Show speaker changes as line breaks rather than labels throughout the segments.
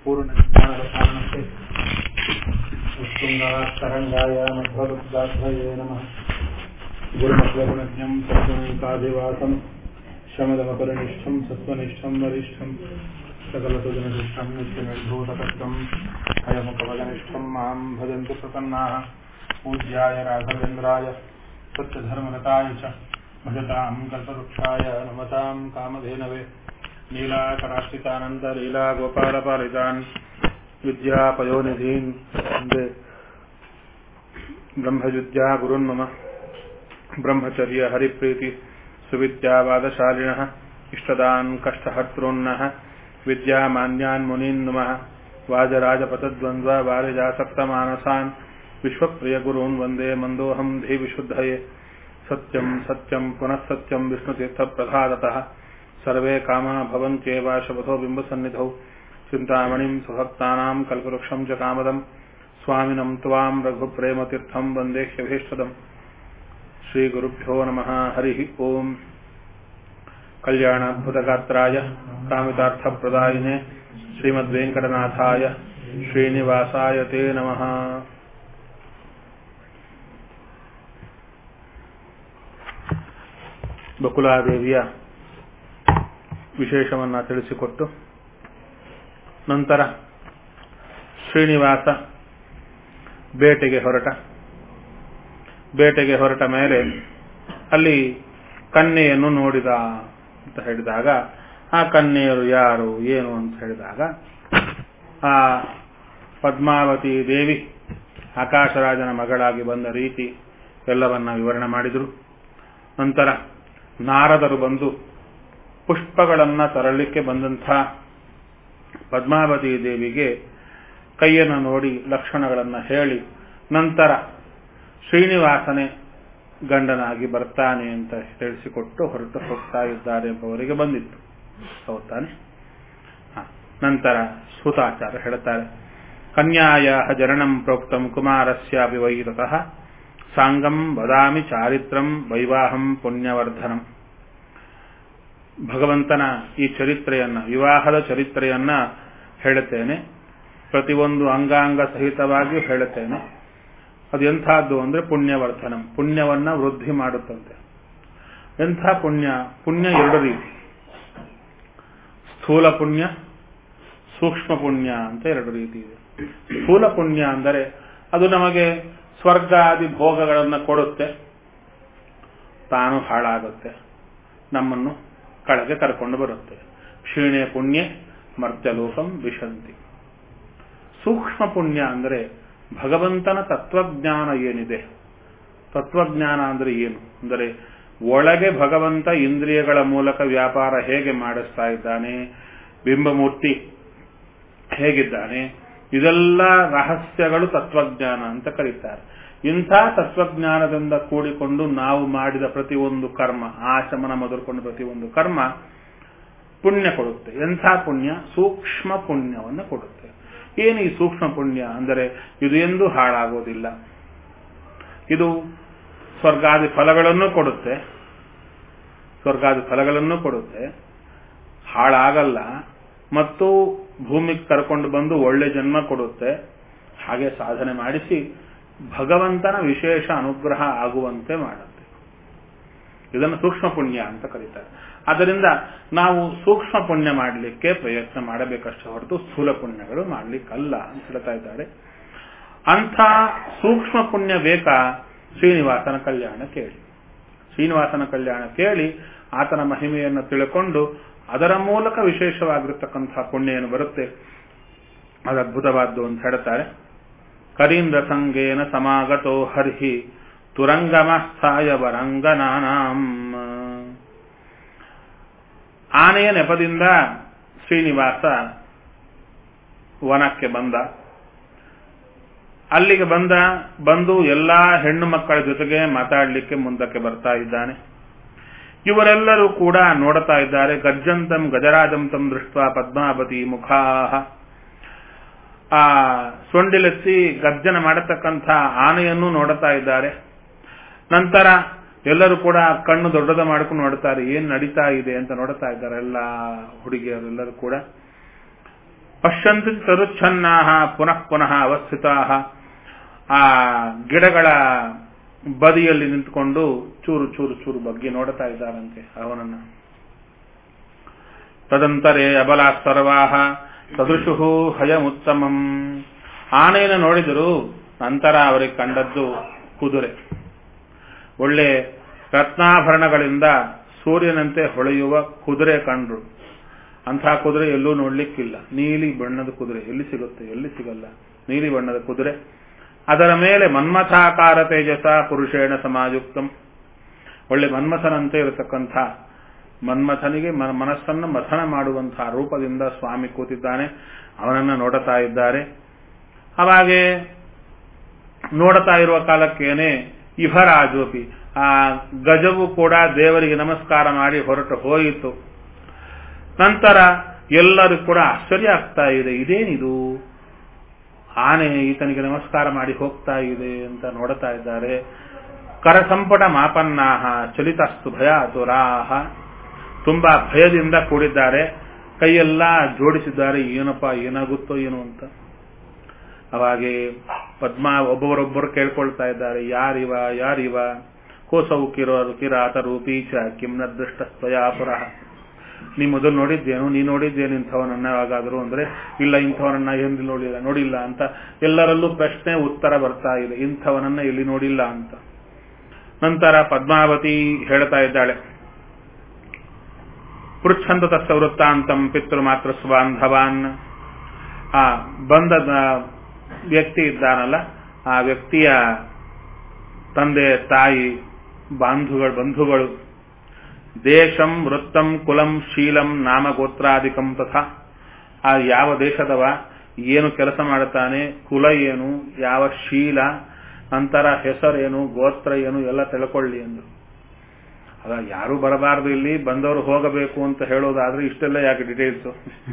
पूर्णज्ञानकारणस्य उत्तुङ्गास्तरङ्गाय मध्वरुद्धाध्वये नमः गुरुमत्वगुणज्ञम् सत्त्वनिकादिवासम् शमदमपरिनिष्ठम् सत्त्वनिष्ठम् वरिष्ठम् सकलसुजनशिष्टम् नित्यनिर्धूतकर्तम् हयमुखवदनिष्ठम् माम् भजन्तु प्रपन्नाः पूज्याय राघवेन्द्राय सत्यधर्मरताय च भजताम् कल्पवृक्षाय नमताम् कामधेनवे लीलाकराश्रितानन्दलीला गोपालपालितान् विद्यापयोनिधीन् वन्दे ब्रह्मविद्या गुरुन् मम ब्रह्मचर्य हरिप्रीति सुविद्यावादशालिनः इष्टदान् कष्टहर्तॄन्नः विद्यामान्यान् मुनीन् नुमः वाजराजपतद्वन्द्व वारिजासक्तमानसान् विश्वप्रियगुरून् वन्दे मन्दोऽहम् धीविशुद्धये सत्यम् सत्यम् पुनः सत्यम् विष्णुतीर्थप्रसादतः सर्वे कामा भवन्त्येव शपथो बिम्बसन्निधौ चिन्तामणिम् सुभक्तानाम् कल्पवृक्षम् च कामदम् स्वामिनम् त्वाम् रघुप्रेमतीर्थम् वन्दे ह्यभीष्टदम् श्रीगुरुभ्यो नमः हरिः ओम् कल्याणाद्भुतगात्राय कामितार्थप्रदायिने श्रीमद्वेङ्कटनाथाय श्रीनिवासाय ते नमः ಬಕುಲಾದೇವಿಯ ವಿಶೇಷವನ್ನ ತಿಳಿಸಿಕೊಟ್ಟು ನಂತರ ಶ್ರೀನಿವಾಸ ಬೇಟೆಗೆ ಹೊರಟ ಬೇಟೆಗೆ ಹೊರಟ ಮೇಲೆ ಅಲ್ಲಿ ಕನ್ಯೆಯನ್ನು ನೋಡಿದ ಅಂತ ಹೇಳಿದಾಗ ಆ ಕನ್ಯೆಯರು ಯಾರು ಏನು ಅಂತ ಹೇಳಿದಾಗ ಆ ಪದ್ಮಾವತಿ ದೇವಿ ಆಕಾಶರಾಜನ ಮಗಳಾಗಿ ಬಂದ ರೀತಿ ಎಲ್ಲವನ್ನ ವಿವರಣೆ ಮಾಡಿದರು ನಂತರ ನಾರದರು ಬಂದು ಪುಷ್ಪಗಳನ್ನ ತರಲಿಕ್ಕೆ ಬಂದಂಥ ಪದ್ಮಾವತಿ ದೇವಿಗೆ ಕೈಯನ್ನು ನೋಡಿ ಲಕ್ಷಣಗಳನ್ನ ಹೇಳಿ ನಂತರ ಶ್ರೀನಿವಾಸನೇ ಗಂಡನಾಗಿ ಬರ್ತಾನೆ ಅಂತ ತಿಳಿಸಿಕೊಟ್ಟು ಹೊರಟು ಹೋಗ್ತಾ ಇದ್ದಾರೆ ಎಂಬವರಿಗೆ ಬಂದಿತ್ತು ಹೌದಾನೆ ನಂತರ ಸೂತಾಚಾರ ಹೇಳ್ತಾರೆ ಕನ್ಯಾಯ ಜನನಂ ಪ್ರೋಕ್ತಂ ಕುಮಾರಸ್ಯಾಪಿ ವೈರತಃ ಸಾಂಗಂ ವದಾಮಿ ಚಾರಿತ್ರಂ ವೈವಾಹಂ ಪುಣ್ಯವರ್ಧನಂ ಭಗವಂತನ ಈ ಚರಿತ್ರೆಯನ್ನ ವಿವಾಹದ ಚರಿತ್ರೆಯನ್ನ ಹೇಳುತ್ತೇನೆ ಪ್ರತಿಯೊಂದು ಅಂಗಾಂಗ ಸಹಿತವಾಗಿ ಹೇಳುತ್ತೇನೆ ಅದು ಎಂಥದ್ದು ಅಂದ್ರೆ ಪುಣ್ಯವರ್ಧನಂ ಪುಣ್ಯವನ್ನ ವೃದ್ಧಿ ಮಾಡುತ್ತಂತೆ ಎಂಥ ಪುಣ್ಯ ಪುಣ್ಯ ಎರಡು ರೀತಿ ಸ್ಥೂಲ ಪುಣ್ಯ ಸೂಕ್ಷ್ಮ ಪುಣ್ಯ ಅಂತ ಎರಡು ರೀತಿ ಇದೆ ಸ್ಥೂಲ ಪುಣ್ಯ ಅಂದರೆ ಅದು ನಮಗೆ ಸ್ವರ್ಗಾದಿ ಭೋಗಗಳನ್ನು ಕೊಡುತ್ತೆ ತಾನು ಹಾಳಾಗುತ್ತೆ ನಮ್ಮನ್ನು ಕಳೆಗೆ ಕರ್ಕೊಂಡು ಬರುತ್ತೆ ಕ್ಷೀಣೆ ಪುಣ್ಯ ಮರ್ತ್ಯಲೋಕಂ ವಿಶಂತಿ ಸೂಕ್ಷ್ಮ ಪುಣ್ಯ ಅಂದರೆ ಭಗವಂತನ ತತ್ವಜ್ಞಾನ ಏನಿದೆ ತತ್ವಜ್ಞಾನ ಅಂದರೆ ಏನು ಅಂದರೆ ಒಳಗೆ ಭಗವಂತ ಇಂದ್ರಿಯಗಳ ಮೂಲಕ ವ್ಯಾಪಾರ ಹೇಗೆ ಮಾಡಿಸ್ತಾ ಇದ್ದಾನೆ ಬಿಂಬಮೂರ್ತಿ ಹೇಗಿದ್ದಾನೆ ಇದೆಲ್ಲ ರಹಸ್ಯಗಳು ತತ್ವಜ್ಞಾನ ಅಂತ ಕರೀತಾರೆ ಇಂಥ ತತ್ವಜ್ಞಾನದಿಂದ ಕೂಡಿಕೊಂಡು ನಾವು ಮಾಡಿದ ಪ್ರತಿಯೊಂದು ಕರ್ಮ ಆಶಮನ ಮೊದಲುಕೊಂಡು ಪ್ರತಿಯೊಂದು ಕರ್ಮ ಪುಣ್ಯ ಕೊಡುತ್ತೆ ಎಂಥ ಪುಣ್ಯ ಸೂಕ್ಷ್ಮ ಪುಣ್ಯವನ್ನು ಕೊಡುತ್ತೆ ಏನು ಈ ಸೂಕ್ಷ್ಮ ಪುಣ್ಯ ಅಂದರೆ ಇದು ಎಂದು ಹಾಳಾಗೋದಿಲ್ಲ ಇದು ಸ್ವರ್ಗಾದಿ ಫಲಗಳನ್ನು ಕೊಡುತ್ತೆ ಸ್ವರ್ಗಾದಿ ಫಲಗಳನ್ನು ಕೊಡುತ್ತೆ ಹಾಳಾಗಲ್ಲ ಮತ್ತು ಭೂಮಿಗೆ ಕರ್ಕೊಂಡು ಬಂದು ಒಳ್ಳೆ ಜನ್ಮ ಕೊಡುತ್ತೆ ಹಾಗೆ ಸಾಧನೆ ಮಾಡಿಸಿ ಭಗವಂತನ ವಿಶೇಷ ಅನುಗ್ರಹ ಆಗುವಂತೆ ಮಾಡುತ್ತೆ ಇದನ್ನು ಸೂಕ್ಷ್ಮ ಪುಣ್ಯ ಅಂತ ಕರೀತಾರೆ ಆದ್ದರಿಂದ ನಾವು ಸೂಕ್ಷ್ಮ ಪುಣ್ಯ ಮಾಡಲಿಕ್ಕೆ ಪ್ರಯತ್ನ ಮಾಡಬೇಕಷ್ಟೇ ಹೊರತು ಸ್ಥೂಲ ಪುಣ್ಯಗಳು ಮಾಡಲಿಕ್ಕಲ್ಲ ಅಂತ ಹೇಳ್ತಾ ಇದ್ದಾರೆ ಅಂಥ ಸೂಕ್ಷ್ಮ ಪುಣ್ಯ ಬೇಕಾ ಶ್ರೀನಿವಾಸನ ಕಲ್ಯಾಣ ಕೇಳಿ ಶ್ರೀನಿವಾಸನ ಕಲ್ಯಾಣ ಕೇಳಿ ಆತನ ಮಹಿಮೆಯನ್ನು ತಿಳ್ಕೊಂಡು ಅದರ ಮೂಲಕ ವಿಶೇಷವಾಗಿರತಕ್ಕಂತಹ ಪುಣ್ಯ ಏನು ಬರುತ್ತೆ ಅದು ಅದ್ಭುತವಾದ್ದು ಅಂತ ಹೇಳ್ತಾರೆ ಕರೀಂದ್ರ ಸಂಗೇನ ಸಮಾಗತೋ ಹರ್ಹಿ ತುರಂಗಮಸ್ಥಾಯ ವರಂಗನಾನಾಂ ಆನೆಯ ನೆಪದಿಂದ ಶ್ರೀನಿವಾಸ ವನಕ್ಕೆ ಬಂದ ಅಲ್ಲಿಗೆ ಬಂದ ಬಂದು ಎಲ್ಲಾ ಹೆಣ್ಣು ಮಕ್ಕಳ ಜೊತೆಗೆ ಮಾತಾಡಲಿಕ್ಕೆ ಮುಂದಕ್ಕೆ ಬರ್ತಾ ಇದ್ದಾನೆ ಇವರೆಲ್ಲರೂ ಕೂಡ ನೋಡ್ತಾ ಇದ್ದಾರೆ ಗರ್ಜಂತಂ ಗಜರಾಜಂತಂ ದೃಷ್ಟ ಪದ್ಮಾವತಿ ಮುಖಾಹ ಆ ಸೊಂಡಿಲೆತ್ತಿ ಗರ್ಜನ ಮಾಡತಕ್ಕಂಥ ಆನೆಯನ್ನು ನೋಡುತ್ತಾ ಇದ್ದಾರೆ ನಂತರ ಎಲ್ಲರೂ ಕೂಡ ಕಣ್ಣು ದೊಡ್ಡದ ಮಾಡ್ಕೊಂಡು ನೋಡ್ತಾರೆ ಏನ್ ನಡೀತಾ ಇದೆ ಅಂತ ನೋಡ್ತಾ ಇದ್ದಾರೆ ಎಲ್ಲ ಹುಡುಗಿಯರು ಎಲ್ಲರೂ ಕೂಡ ಪಶ್ಯಂತಿ ತರುಚ್ಛನ್ನಾ ಪುನಃ ಪುನಃ ಅವಸ್ಥಿತಾ ಆ ಗಿಡಗಳ ಬದಿಯಲ್ಲಿ ನಿಂತುಕೊಂಡು ಚೂರು ಚೂರು ಚೂರು ಬಗ್ಗೆ ನೋಡ್ತಾ ಇದ್ದಾರಂತೆ ಅವನನ್ನ ತದಂತರೇ ಅಬಲ ಸರ್ವಾಹ ಸದೃಶು ಹಯಮುತ್ತಮಂ ಆನೆಯನ್ನು ನೋಡಿದರು ನಂತರ ಅವರಿಗೆ ಕಂಡದ್ದು ಕುದುರೆ ಒಳ್ಳೆ ರತ್ನಾಭರಣಗಳಿಂದ ಸೂರ್ಯನಂತೆ ಹೊಳೆಯುವ ಕುದುರೆ ಕಂಡ್ರು ಅಂಥ ಕುದುರೆ ಎಲ್ಲೂ ನೋಡ್ಲಿಕ್ಕಿಲ್ಲ ನೀಲಿ ಬಣ್ಣದ ಕುದುರೆ ಎಲ್ಲಿ ಸಿಗುತ್ತೆ ಎಲ್ಲಿ ಸಿಗಲ್ಲ ನೀಲಿ ಬಣ್ಣದ ಕುದುರೆ ಅದರ ಮೇಲೆ ಮನ್ಮಥಾಕಾರ ತೇಜಸ ಪುರುಷೇಣ ಸಮಾಯುಕ್ತಂ ಒಳ್ಳೆ ಮನ್ಮಥನಂತೆ ಇರತಕ್ಕಂಥ ಮನ್ಮಥನಿಗೆ ಮನಸ್ಸನ್ನು ಮಥನ ಮಾಡುವಂತಹ ರೂಪದಿಂದ ಸ್ವಾಮಿ ಕೂತಿದ್ದಾನೆ ಅವನನ್ನ ನೋಡುತ್ತಾ ಇದ್ದಾರೆ ಅವಾಗೆ ನೋಡುತ್ತಾ ಇರುವ ಕಾಲಕ್ಕೇನೆ ಇಹರಾಜೋಪಿ ಆ ಗಜವು ಕೂಡ ದೇವರಿಗೆ ನಮಸ್ಕಾರ ಮಾಡಿ ಹೊರಟು ಹೋಯಿತು ನಂತರ ಎಲ್ಲರೂ ಕೂಡ ಆಶ್ಚರ್ಯ ಆಗ್ತಾ ಇದೆ ಇದೇನಿದು ಆನೆ ಈತನಿಗೆ ನಮಸ್ಕಾರ ಮಾಡಿ ಹೋಗ್ತಾ ಇದೆ ಅಂತ ನೋಡುತ್ತಾ ಇದ್ದಾರೆ ಕರಸಂಪಟ ಮಾಪನ್ನಾಹ ಚಲಿತಸ್ತು ಭಯ ತುರಾಹ ತುಂಬಾ ಭಯದಿಂದ ಕೂಡಿದ್ದಾರೆ ಕೈಯೆಲ್ಲ ಜೋಡಿಸಿದ್ದಾರೆ ಏನಪ್ಪ ಏನಾಗುತ್ತೋ ಏನೋ ಅಂತ ಅವಾಗೆ ಪದ್ಮ ಒಬ್ಬರೊಬ್ಬರು ಕೇಳ್ಕೊಳ್ತಾ ಇದ್ದಾರೆ ಯಾರಿವ ಯಾರಿವ ಕೋಸವು ಕಿರೋ ಕಿರಾತ ರೂಪೀಚ ಕಿಮ್ನ ದೃಷ್ಟ ಸ್ವಯಾಪುರ ನೀ ಮೊದಲು ನೋಡಿದ್ದೇನು ನೀ ನೋಡಿದ್ದೇನು ಇಂಥವನನ್ನ ಯಾವಾಗಾದರೂ ಅಂದ್ರೆ ಇಲ್ಲ ಇಂಥವನನ್ನ ಎಲ್ಲಿ ನೋಡಿಲ್ಲ ನೋಡಿಲ್ಲ ಅಂತ ಎಲ್ಲರಲ್ಲೂ ಪ್ರಶ್ನೆ ಉತ್ತರ ಬರ್ತಾ ಇದೆ ಇಂಥವನನ್ನ ಎಲ್ಲಿ ನೋಡಿಲ್ಲ ಅಂತ ನಂತರ ಪದ್ಮಾವತಿ ಹೇಳ್ತಾ ಇದ್ದಾಳೆ ಪೃಚ್ಛಂತ ತಸ್ಸ ವೃತ್ತಾಂತಂ ಪಿತೃ ಮಾತೃ ಸ್ವಾಂಧವಾನ್ ಆ ಬಂದ ವ್ಯಕ್ತಿ ಇದ್ದಾನಲ್ಲ ಆ ವ್ಯಕ್ತಿಯ ತಂದೆ ತಾಯಿ ಬಾಂಧುಗಳು ಬಂಧುಗಳು ದೇಶಂ ವೃತ್ತಂ ಕುಲಂ ಶೀಲಂ ನಾಮ ಗೋತ್ರಾಧಿಕಂ ತಥಾ ಆ ಯಾವ ದೇಶದವ ಏನು ಕೆಲಸ ಮಾಡುತ್ತಾನೆ ಕುಲ ಏನು ಯಾವ ಶೀಲ ನಂತರ ಹೆಸರೇನು ಗೋತ್ರ ಏನು ಎಲ್ಲ ತಿಳ್ಕೊಳ್ಳಿ ಎಂದು ಅದ ಯಾರು ಬರಬಾರದು ಇಲ್ಲಿ ಬಂದವರು ಹೋಗಬೇಕು ಅಂತ ಹೇಳೋದಾದ್ರೆ ಇಷ್ಟೆಲ್ಲ ಯಾಕೆ ಡೀಟೇಲ್ಸ್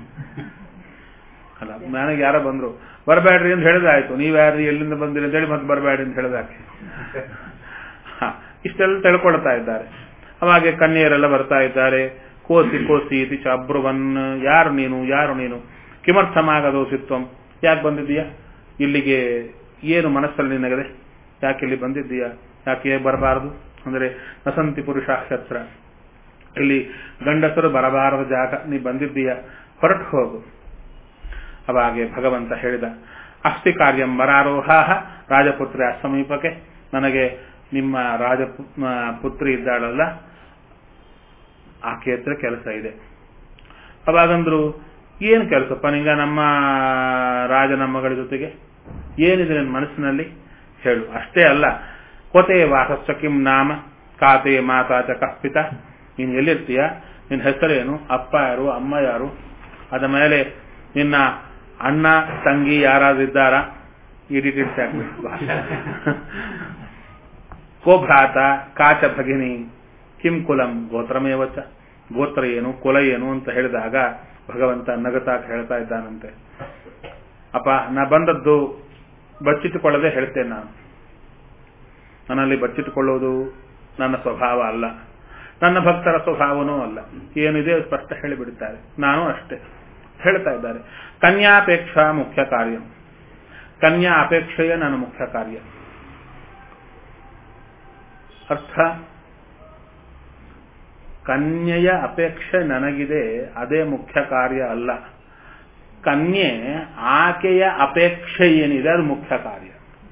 ಅಲ್ಲ ನನಗೆ ಯಾರೋ ಬಂದ್ರು ಬರಬೇಡ್ರಿ ಅಂತ ಹೇಳಿದಾಯ್ತು ನೀವ್ಯಾರು ಎಲ್ಲಿಂದ ಬಂದಿರಿ ಅಂತ ಹೇಳಿ ಮತ್ತೆ ಬರಬೇಡ್ರಿ ಅಂತ ಹೇಳಿದಾಕೆ ಇಷ್ಟೆಲ್ಲ ತಿಳ್ಕೊಳ್ತಾ ಇದ್ದಾರೆ ಅವಾಗೆ ಕನ್ಯೆಯರೆಲ್ಲ ಬರ್ತಾ ಇದ್ದಾರೆ ಕೋಸಿ ಕೋಸಿ ಇತಿ ಚಾಬ್ರುವನ್ ಯಾರು ನೀನು ಯಾರು ನೀನು ಕಿಮರ್ಥಮಾಗದು ಸಿತ್ವಂ ಯಾಕೆ ಬಂದಿದ್ದೀಯಾ ಇಲ್ಲಿಗೆ ಏನು ಮನಸ್ಸಲ್ಲಿ ನಿನಗದೆ ಯಾಕೆ ಇಲ್ಲಿ ಬಂದಿದ್ದೀಯಾ ಯಾಕೆ ಬರಬಾರದು ಅಂದ್ರೆ ವಸಂತಿ ಪುರುಷ ಶಸ್ತ್ರ ಇಲ್ಲಿ ಗಂಡಸರು ಬರಬಾರದ ಜಾಗ ನೀ ಬಂದಿದ್ದೀಯ ಹೊರಟು ಹೋಗು ಅವಾಗೆ ಭಗವಂತ ಹೇಳಿದ ಅಸ್ತಿ ಕಾರ್ಯಂ ವರಾರೋಹ ರಾಜಪುತ್ರಿಯ ಸಮೀಪಕ್ಕೆ ನನಗೆ ನಿಮ್ಮ ರಾಜ ಪುತ್ರಿ ಇದ್ದಾಳಲ್ಲ ಆಕೆ ಹತ್ರ ಕೆಲಸ ಇದೆ ಅವಾಗಂದ್ರು ಏನು ಕೆಲಸಪ್ಪ ನಿಂಗ ನಮ್ಮ ರಾಜನ ಮಗಳ ಜೊತೆಗೆ ಏನಿದೆ ನನ್ನ ಮನಸ್ಸಿನಲ್ಲಿ ಹೇಳು ಅಷ್ಟೇ ಅಲ್ಲ ಕೊತೆ ವಾಸಸ್ಸ ಕಿಂ ನಾಮ ಕಾತೆ ಮಾತಾ ಚ ಕಪ್ಪಿತ ನೀನು ಎಲ್ಲಿರ್ತೀಯ ನಿನ್ನ ಹೆಸರೇನು ಅಪ್ಪ ಯಾರು ಅಮ್ಮ ಯಾರು ಅದ ಮೇಲೆ ನಿನ್ನ ಅಣ್ಣ ತಂಗಿ ಯಾರಾದ್ರೂ ಇದ್ದಾರಾ ಈ ಡೀಟೇಲ್ಸ್ ಹಾಕ್ಬೇಕು ಕೋ ಭ್ರಾತ ಕಾಚ ಭಗಿನಿ ಕಿಂ ಕುಲಂ ಗೋತ್ರಮೇವಚ ಗೋತ್ರ ಏನು ಕುಲ ಏನು ಅಂತ ಹೇಳಿದಾಗ ಭಗವಂತ ನಗತಾ ಹೇಳ್ತಾ ಇದ್ದಾನಂತೆ ಅಪ್ಪ ನಾ ಬಂದದ್ದು ಬಚ್ಚಿಟ್ಟುಕೊಳ್ಳದೆ ಹೇಳ್ತೇನೆ ನಾನು ನನ್ನಲ್ಲಿ ಬಚ್ಚಿಟ್ಟುಕೊಳ್ಳುವುದು ನನ್ನ ಸ್ವಭಾವ ಅಲ್ಲ ನನ್ನ ಭಕ್ತರ ಸ್ವಭಾವನೂ ಅಲ್ಲ ಏನಿದೆ ಸ್ಪಷ್ಟ ಹೇಳಿಬಿಡುತ್ತಾರೆ ನಾನು ಅಷ್ಟೇ ಹೇಳ್ತಾ ಇದ್ದಾರೆ ಕನ್ಯಾಪೇಕ್ಷ ಮುಖ್ಯ ಕಾರ್ಯ ಕನ್ಯಾ ಅಪೇಕ್ಷೆಯೇ ನನ್ನ ಮುಖ್ಯ ಕಾರ್ಯ ಅರ್ಥ ಕನ್ಯೆಯ ಅಪೇಕ್ಷೆ ನನಗಿದೆ ಅದೇ ಮುಖ್ಯ ಕಾರ್ಯ ಅಲ್ಲ ಕನ್ಯೆ ಆಕೆಯ ಅಪೇಕ್ಷೆ ಏನಿದೆ ಅದು ಮುಖ್ಯ ಕಾರ್ಯ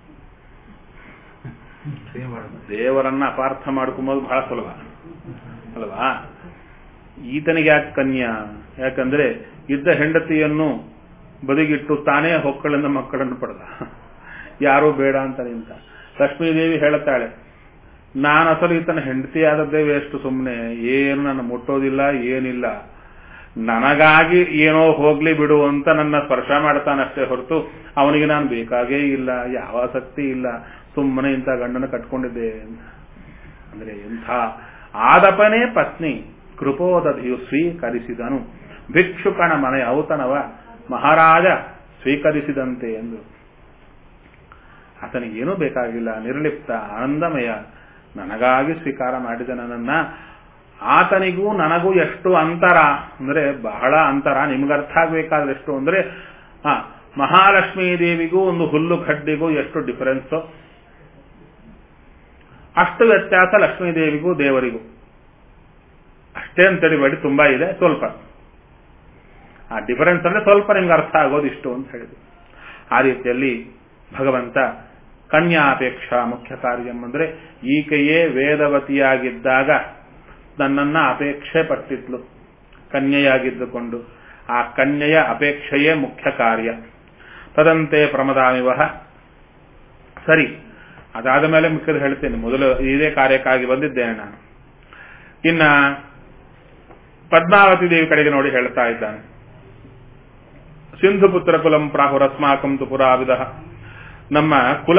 ದೇವರನ್ನ ಅಪಾರ್ಥ ಮಾಡ್ಕೊಂಬೋದು ಬಹಳ ಸುಲಭ ಅಲ್ವಾ ಈತನಿಗೆ ಯಾಕೆ ಕನ್ಯಾ ಯಾಕಂದ್ರೆ ಇದ್ದ ಹೆಂಡತಿಯನ್ನು ಬದಿಗಿಟ್ಟು ತಾನೇ ಹೊಕ್ಕಳಿಂದ ಮಕ್ಕಳನ್ನು ಪಡೆದ ಯಾರೂ ಬೇಡ ಅಂತ ನಿಂತ ಲಕ್ಷ್ಮೀದೇವಿ ಹೇಳುತ್ತಾಳೆ ನಾನು ಅಸಲು ಈತನ ಹೆಂಡತಿ ಆದದ್ದೇ ವೇಸ್ಟ್ ಸುಮ್ಮನೆ ಏನು ನನ್ನ ಮುಟ್ಟೋದಿಲ್ಲ ಏನಿಲ್ಲ ನನಗಾಗಿ ಏನೋ ಹೋಗ್ಲಿ ಬಿಡು ಅಂತ ನನ್ನ ಸ್ಪರ್ಶ ಮಾಡ್ತಾನಷ್ಟೇ ಹೊರತು ಅವನಿಗೆ ನಾನು ಬೇಕಾಗೇ ಇಲ್ಲ ಯಾವ ಆಸಕ್ತಿ ಇಲ್ಲ ಸುಮ್ಮನೆ ಇಂಥ ಗಂಡನ ಕಟ್ಕೊಂಡಿದ್ದೆ ಅಂದ್ರೆ ಎಂಥ ಆದಪನೇ ಪತ್ನಿ ಕೃಪೋದಧಿಯು ಸ್ವೀಕರಿಸಿದನು ಭಿಕ್ಷುಕನ ಮನೆ ಔತಣವ ಮಹಾರಾಜ ಸ್ವೀಕರಿಸಿದಂತೆ ಎಂದು ಆತನಿಗೇನೂ ಬೇಕಾಗಿಲ್ಲ ನಿರ್ಲಿಪ್ತ ಆನಂದಮಯ ನನಗಾಗಿ ಸ್ವೀಕಾರ ಮಾಡಿದ ನನ್ನನ್ನ ಆತನಿಗೂ ನನಗೂ ಎಷ್ಟು ಅಂತರ ಅಂದ್ರೆ ಬಹಳ ಅಂತರ ನಿಮ್ಗೆ ಅರ್ಥ ಆಗ್ಬೇಕಾದ್ರೆ ಎಷ್ಟು ಅಂದ್ರೆ ಹಾ ಮಹಾಲಕ್ಷ್ಮೀ ದೇವಿಗೂ ಒಂದು ಹುಲ್ಲು ಕಡ್ಡಿಗೂ ಎಷ್ಟು ಡಿಫರೆನ್ಸ್ ಅಷ್ಟು ವ್ಯತ್ಯಾಸ ಲಕ್ಷ್ಮೀ ದೇವಿಗೂ ದೇವರಿಗೂ ಅಷ್ಟೇ ಅಂತ ತಿಳಿಬೇಡಿ ತುಂಬಾ ಇದೆ ಸ್ವಲ್ಪ ಆ ಡಿಫರೆನ್ಸ್ ಅಂದ್ರೆ ಸ್ವಲ್ಪ ನಿಮ್ಗೆ ಅರ್ಥ ಆಗೋದು ಇಷ್ಟು ಅಂತ ಹೇಳಿದ್ರು ಆ ರೀತಿಯಲ್ಲಿ ಭಗವಂತ ಕನ್ಯಾಪೇಕ್ಷ ಮುಖ್ಯ ಕಾರ್ಯಂ ಅಂದ್ರೆ ಈಕೆಯೇ ವೇದವತಿಯಾಗಿದ್ದಾಗ ನನ್ನನ್ನ ಅಪೇಕ್ಷೆ ಪಟ್ಟಿದ್ಲು ಕನ್ಯೆಯಾಗಿದ್ದುಕೊಂಡು ಆ ಕನ್ಯೆಯ ಅಪೇಕ್ಷೆಯೇ ಮುಖ್ಯ ಕಾರ್ಯ ತದಂತೆ ಪ್ರಮದಾಮಿವಹ ಸರಿ ಅದಾದ ಮೇಲೆ ಮಿಕ್ಕದು ಹೇಳ್ತೇನೆ ಮೊದಲು ಇದೇ ಕಾರ್ಯಕ್ಕಾಗಿ ಬಂದಿದ್ದೇನೆ ನಾನು ಇನ್ನ ಪದ್ಮಾವತಿ ದೇವಿ ಕಡೆಗೆ ನೋಡಿ ಹೇಳ್ತಾ ಇದ್ದಾನೆ ಸಿಂಧು ಪುತ್ರ ಕುಲಂ ಪ್ರಾಹುರಸ್ಮಾಕಂ ತು ಪುರಾವಿದ ನಮ್ಮ ಕುಲ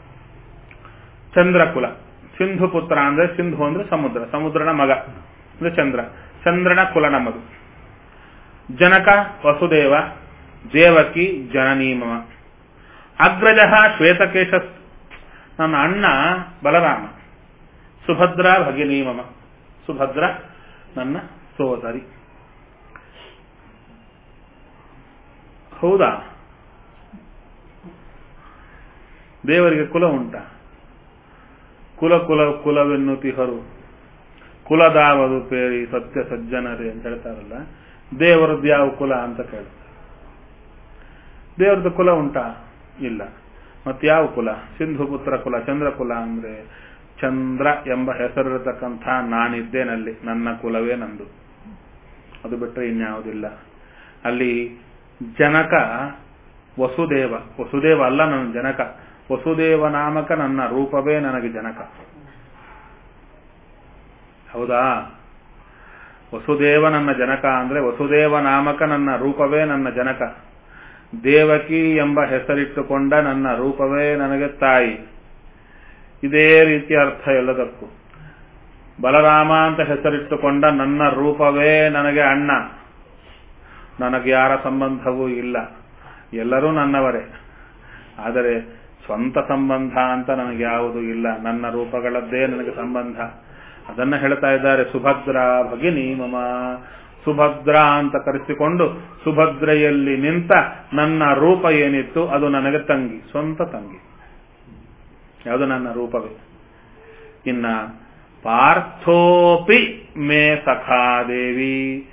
ಚಂದ್ರ ಕುಲ ಸಿಂಧು ಪುತ್ರ ಅಂದ್ರೆ ಸಿಂಧು ಅಂದ್ರೆ ಸಮುದ್ರ ಸಮುದ್ರನ ಮಗ ಅಂದ್ರೆ ಚಂದ್ರ ಚಂದ್ರನ ಕುಲ ನಮ್ಮದು ಜನಕ ವಸುದೇವ ದೇವಕಿ ಜನನೀಮಮ ಅಗ್ರಜ ಶ್ವೇತಕೇಶ ನನ್ನ ಅಣ್ಣ ಬಲರಾಮ ಸುಭದ್ರ ಭಗಿನೀಮಮ ಸುಭದ್ರ ನನ್ನ ಸೋದರಿ ಹೌದಾ ದೇವರಿಗೆ ಕುಲ ಉಂಟ ಕುಲ ಕುಲ ಕುಲವೆನ್ನುತಿಹರು ಕುಲದಾವದು ಪೇರಿ ಸತ್ಯ ಸಜ್ಜನರೇ ಅಂತ ಹೇಳ್ತಾರಲ್ಲ ದೇವರದ್ದು ಯಾವ ಕುಲ ಅಂತ ಕೇಳ್ತಾರೆ ದೇವರದ್ದು ಕುಲ ಉಂಟಾ ಇಲ್ಲ ಯಾವ ಕುಲ ಸಿಂಧು ಪುತ್ರ ಕುಲ ಚಂದ್ರ ಕುಲ ಅಂದ್ರೆ ಚಂದ್ರ ಎಂಬ ಹೆಸರಿರತಕ್ಕಂಥ ನಾನಿದ್ದೇನಲ್ಲಿ ನನ್ನ ಕುಲವೇ ನಂದು ಅದು ಬಿಟ್ಟರೆ ಇನ್ಯಾವುದಿಲ್ಲ ಅಲ್ಲಿ ಜನಕ ವಸುದೇವ ವಸುದೇವ ಅಲ್ಲ ನನ್ನ ಜನಕ ವಸುದೇವ ನಾಮಕ ನನ್ನ ರೂಪವೇ ನನಗೆ ಜನಕ ಹೌದಾ ವಸುದೇವ ನನ್ನ ಜನಕ ಅಂದ್ರೆ ವಸುದೇವ ನಾಮಕ ನನ್ನ ರೂಪವೇ ನನ್ನ ಜನಕ ದೇವಕಿ ಎಂಬ ಹೆಸರಿಟ್ಟುಕೊಂಡ ನನ್ನ ರೂಪವೇ ನನಗೆ ತಾಯಿ ಇದೇ ರೀತಿ ಅರ್ಥ ಎಲ್ಲದಕ್ಕೂ ಬಲರಾಮ ಅಂತ ಹೆಸರಿಟ್ಟುಕೊಂಡ ನನ್ನ ರೂಪವೇ ನನಗೆ ಅಣ್ಣ ನನಗೆ ಯಾರ ಸಂಬಂಧವೂ ಇಲ್ಲ ಎಲ್ಲರೂ ನನ್ನವರೇ ಆದರೆ ಸ್ವಂತ ಸಂಬಂಧ ಅಂತ ನನಗೆ ಯಾವುದು ಇಲ್ಲ ನನ್ನ ರೂಪಗಳದ್ದೇ ನನಗೆ ಸಂಬಂಧ ಅದನ್ನ ಹೇಳ್ತಾ ಇದ್ದಾರೆ ಸುಭದ್ರ ಭಗಿನಿ ಮಮ ಸುಭದ್ರ ಅಂತ ಕರೆಸಿಕೊಂಡು ಸುಭದ್ರೆಯಲ್ಲಿ ನಿಂತ ನನ್ನ ರೂಪ ಏನಿತ್ತು ಅದು ನನಗೆ ತಂಗಿ ಸ್ವಂತ ತಂಗಿ ಯಾವುದು ನನ್ನ ರೂಪವೇ ಇನ್ನ ಪಾರ್ಥೋಪಿ ಮೇ ಸಖಾದೇವಿ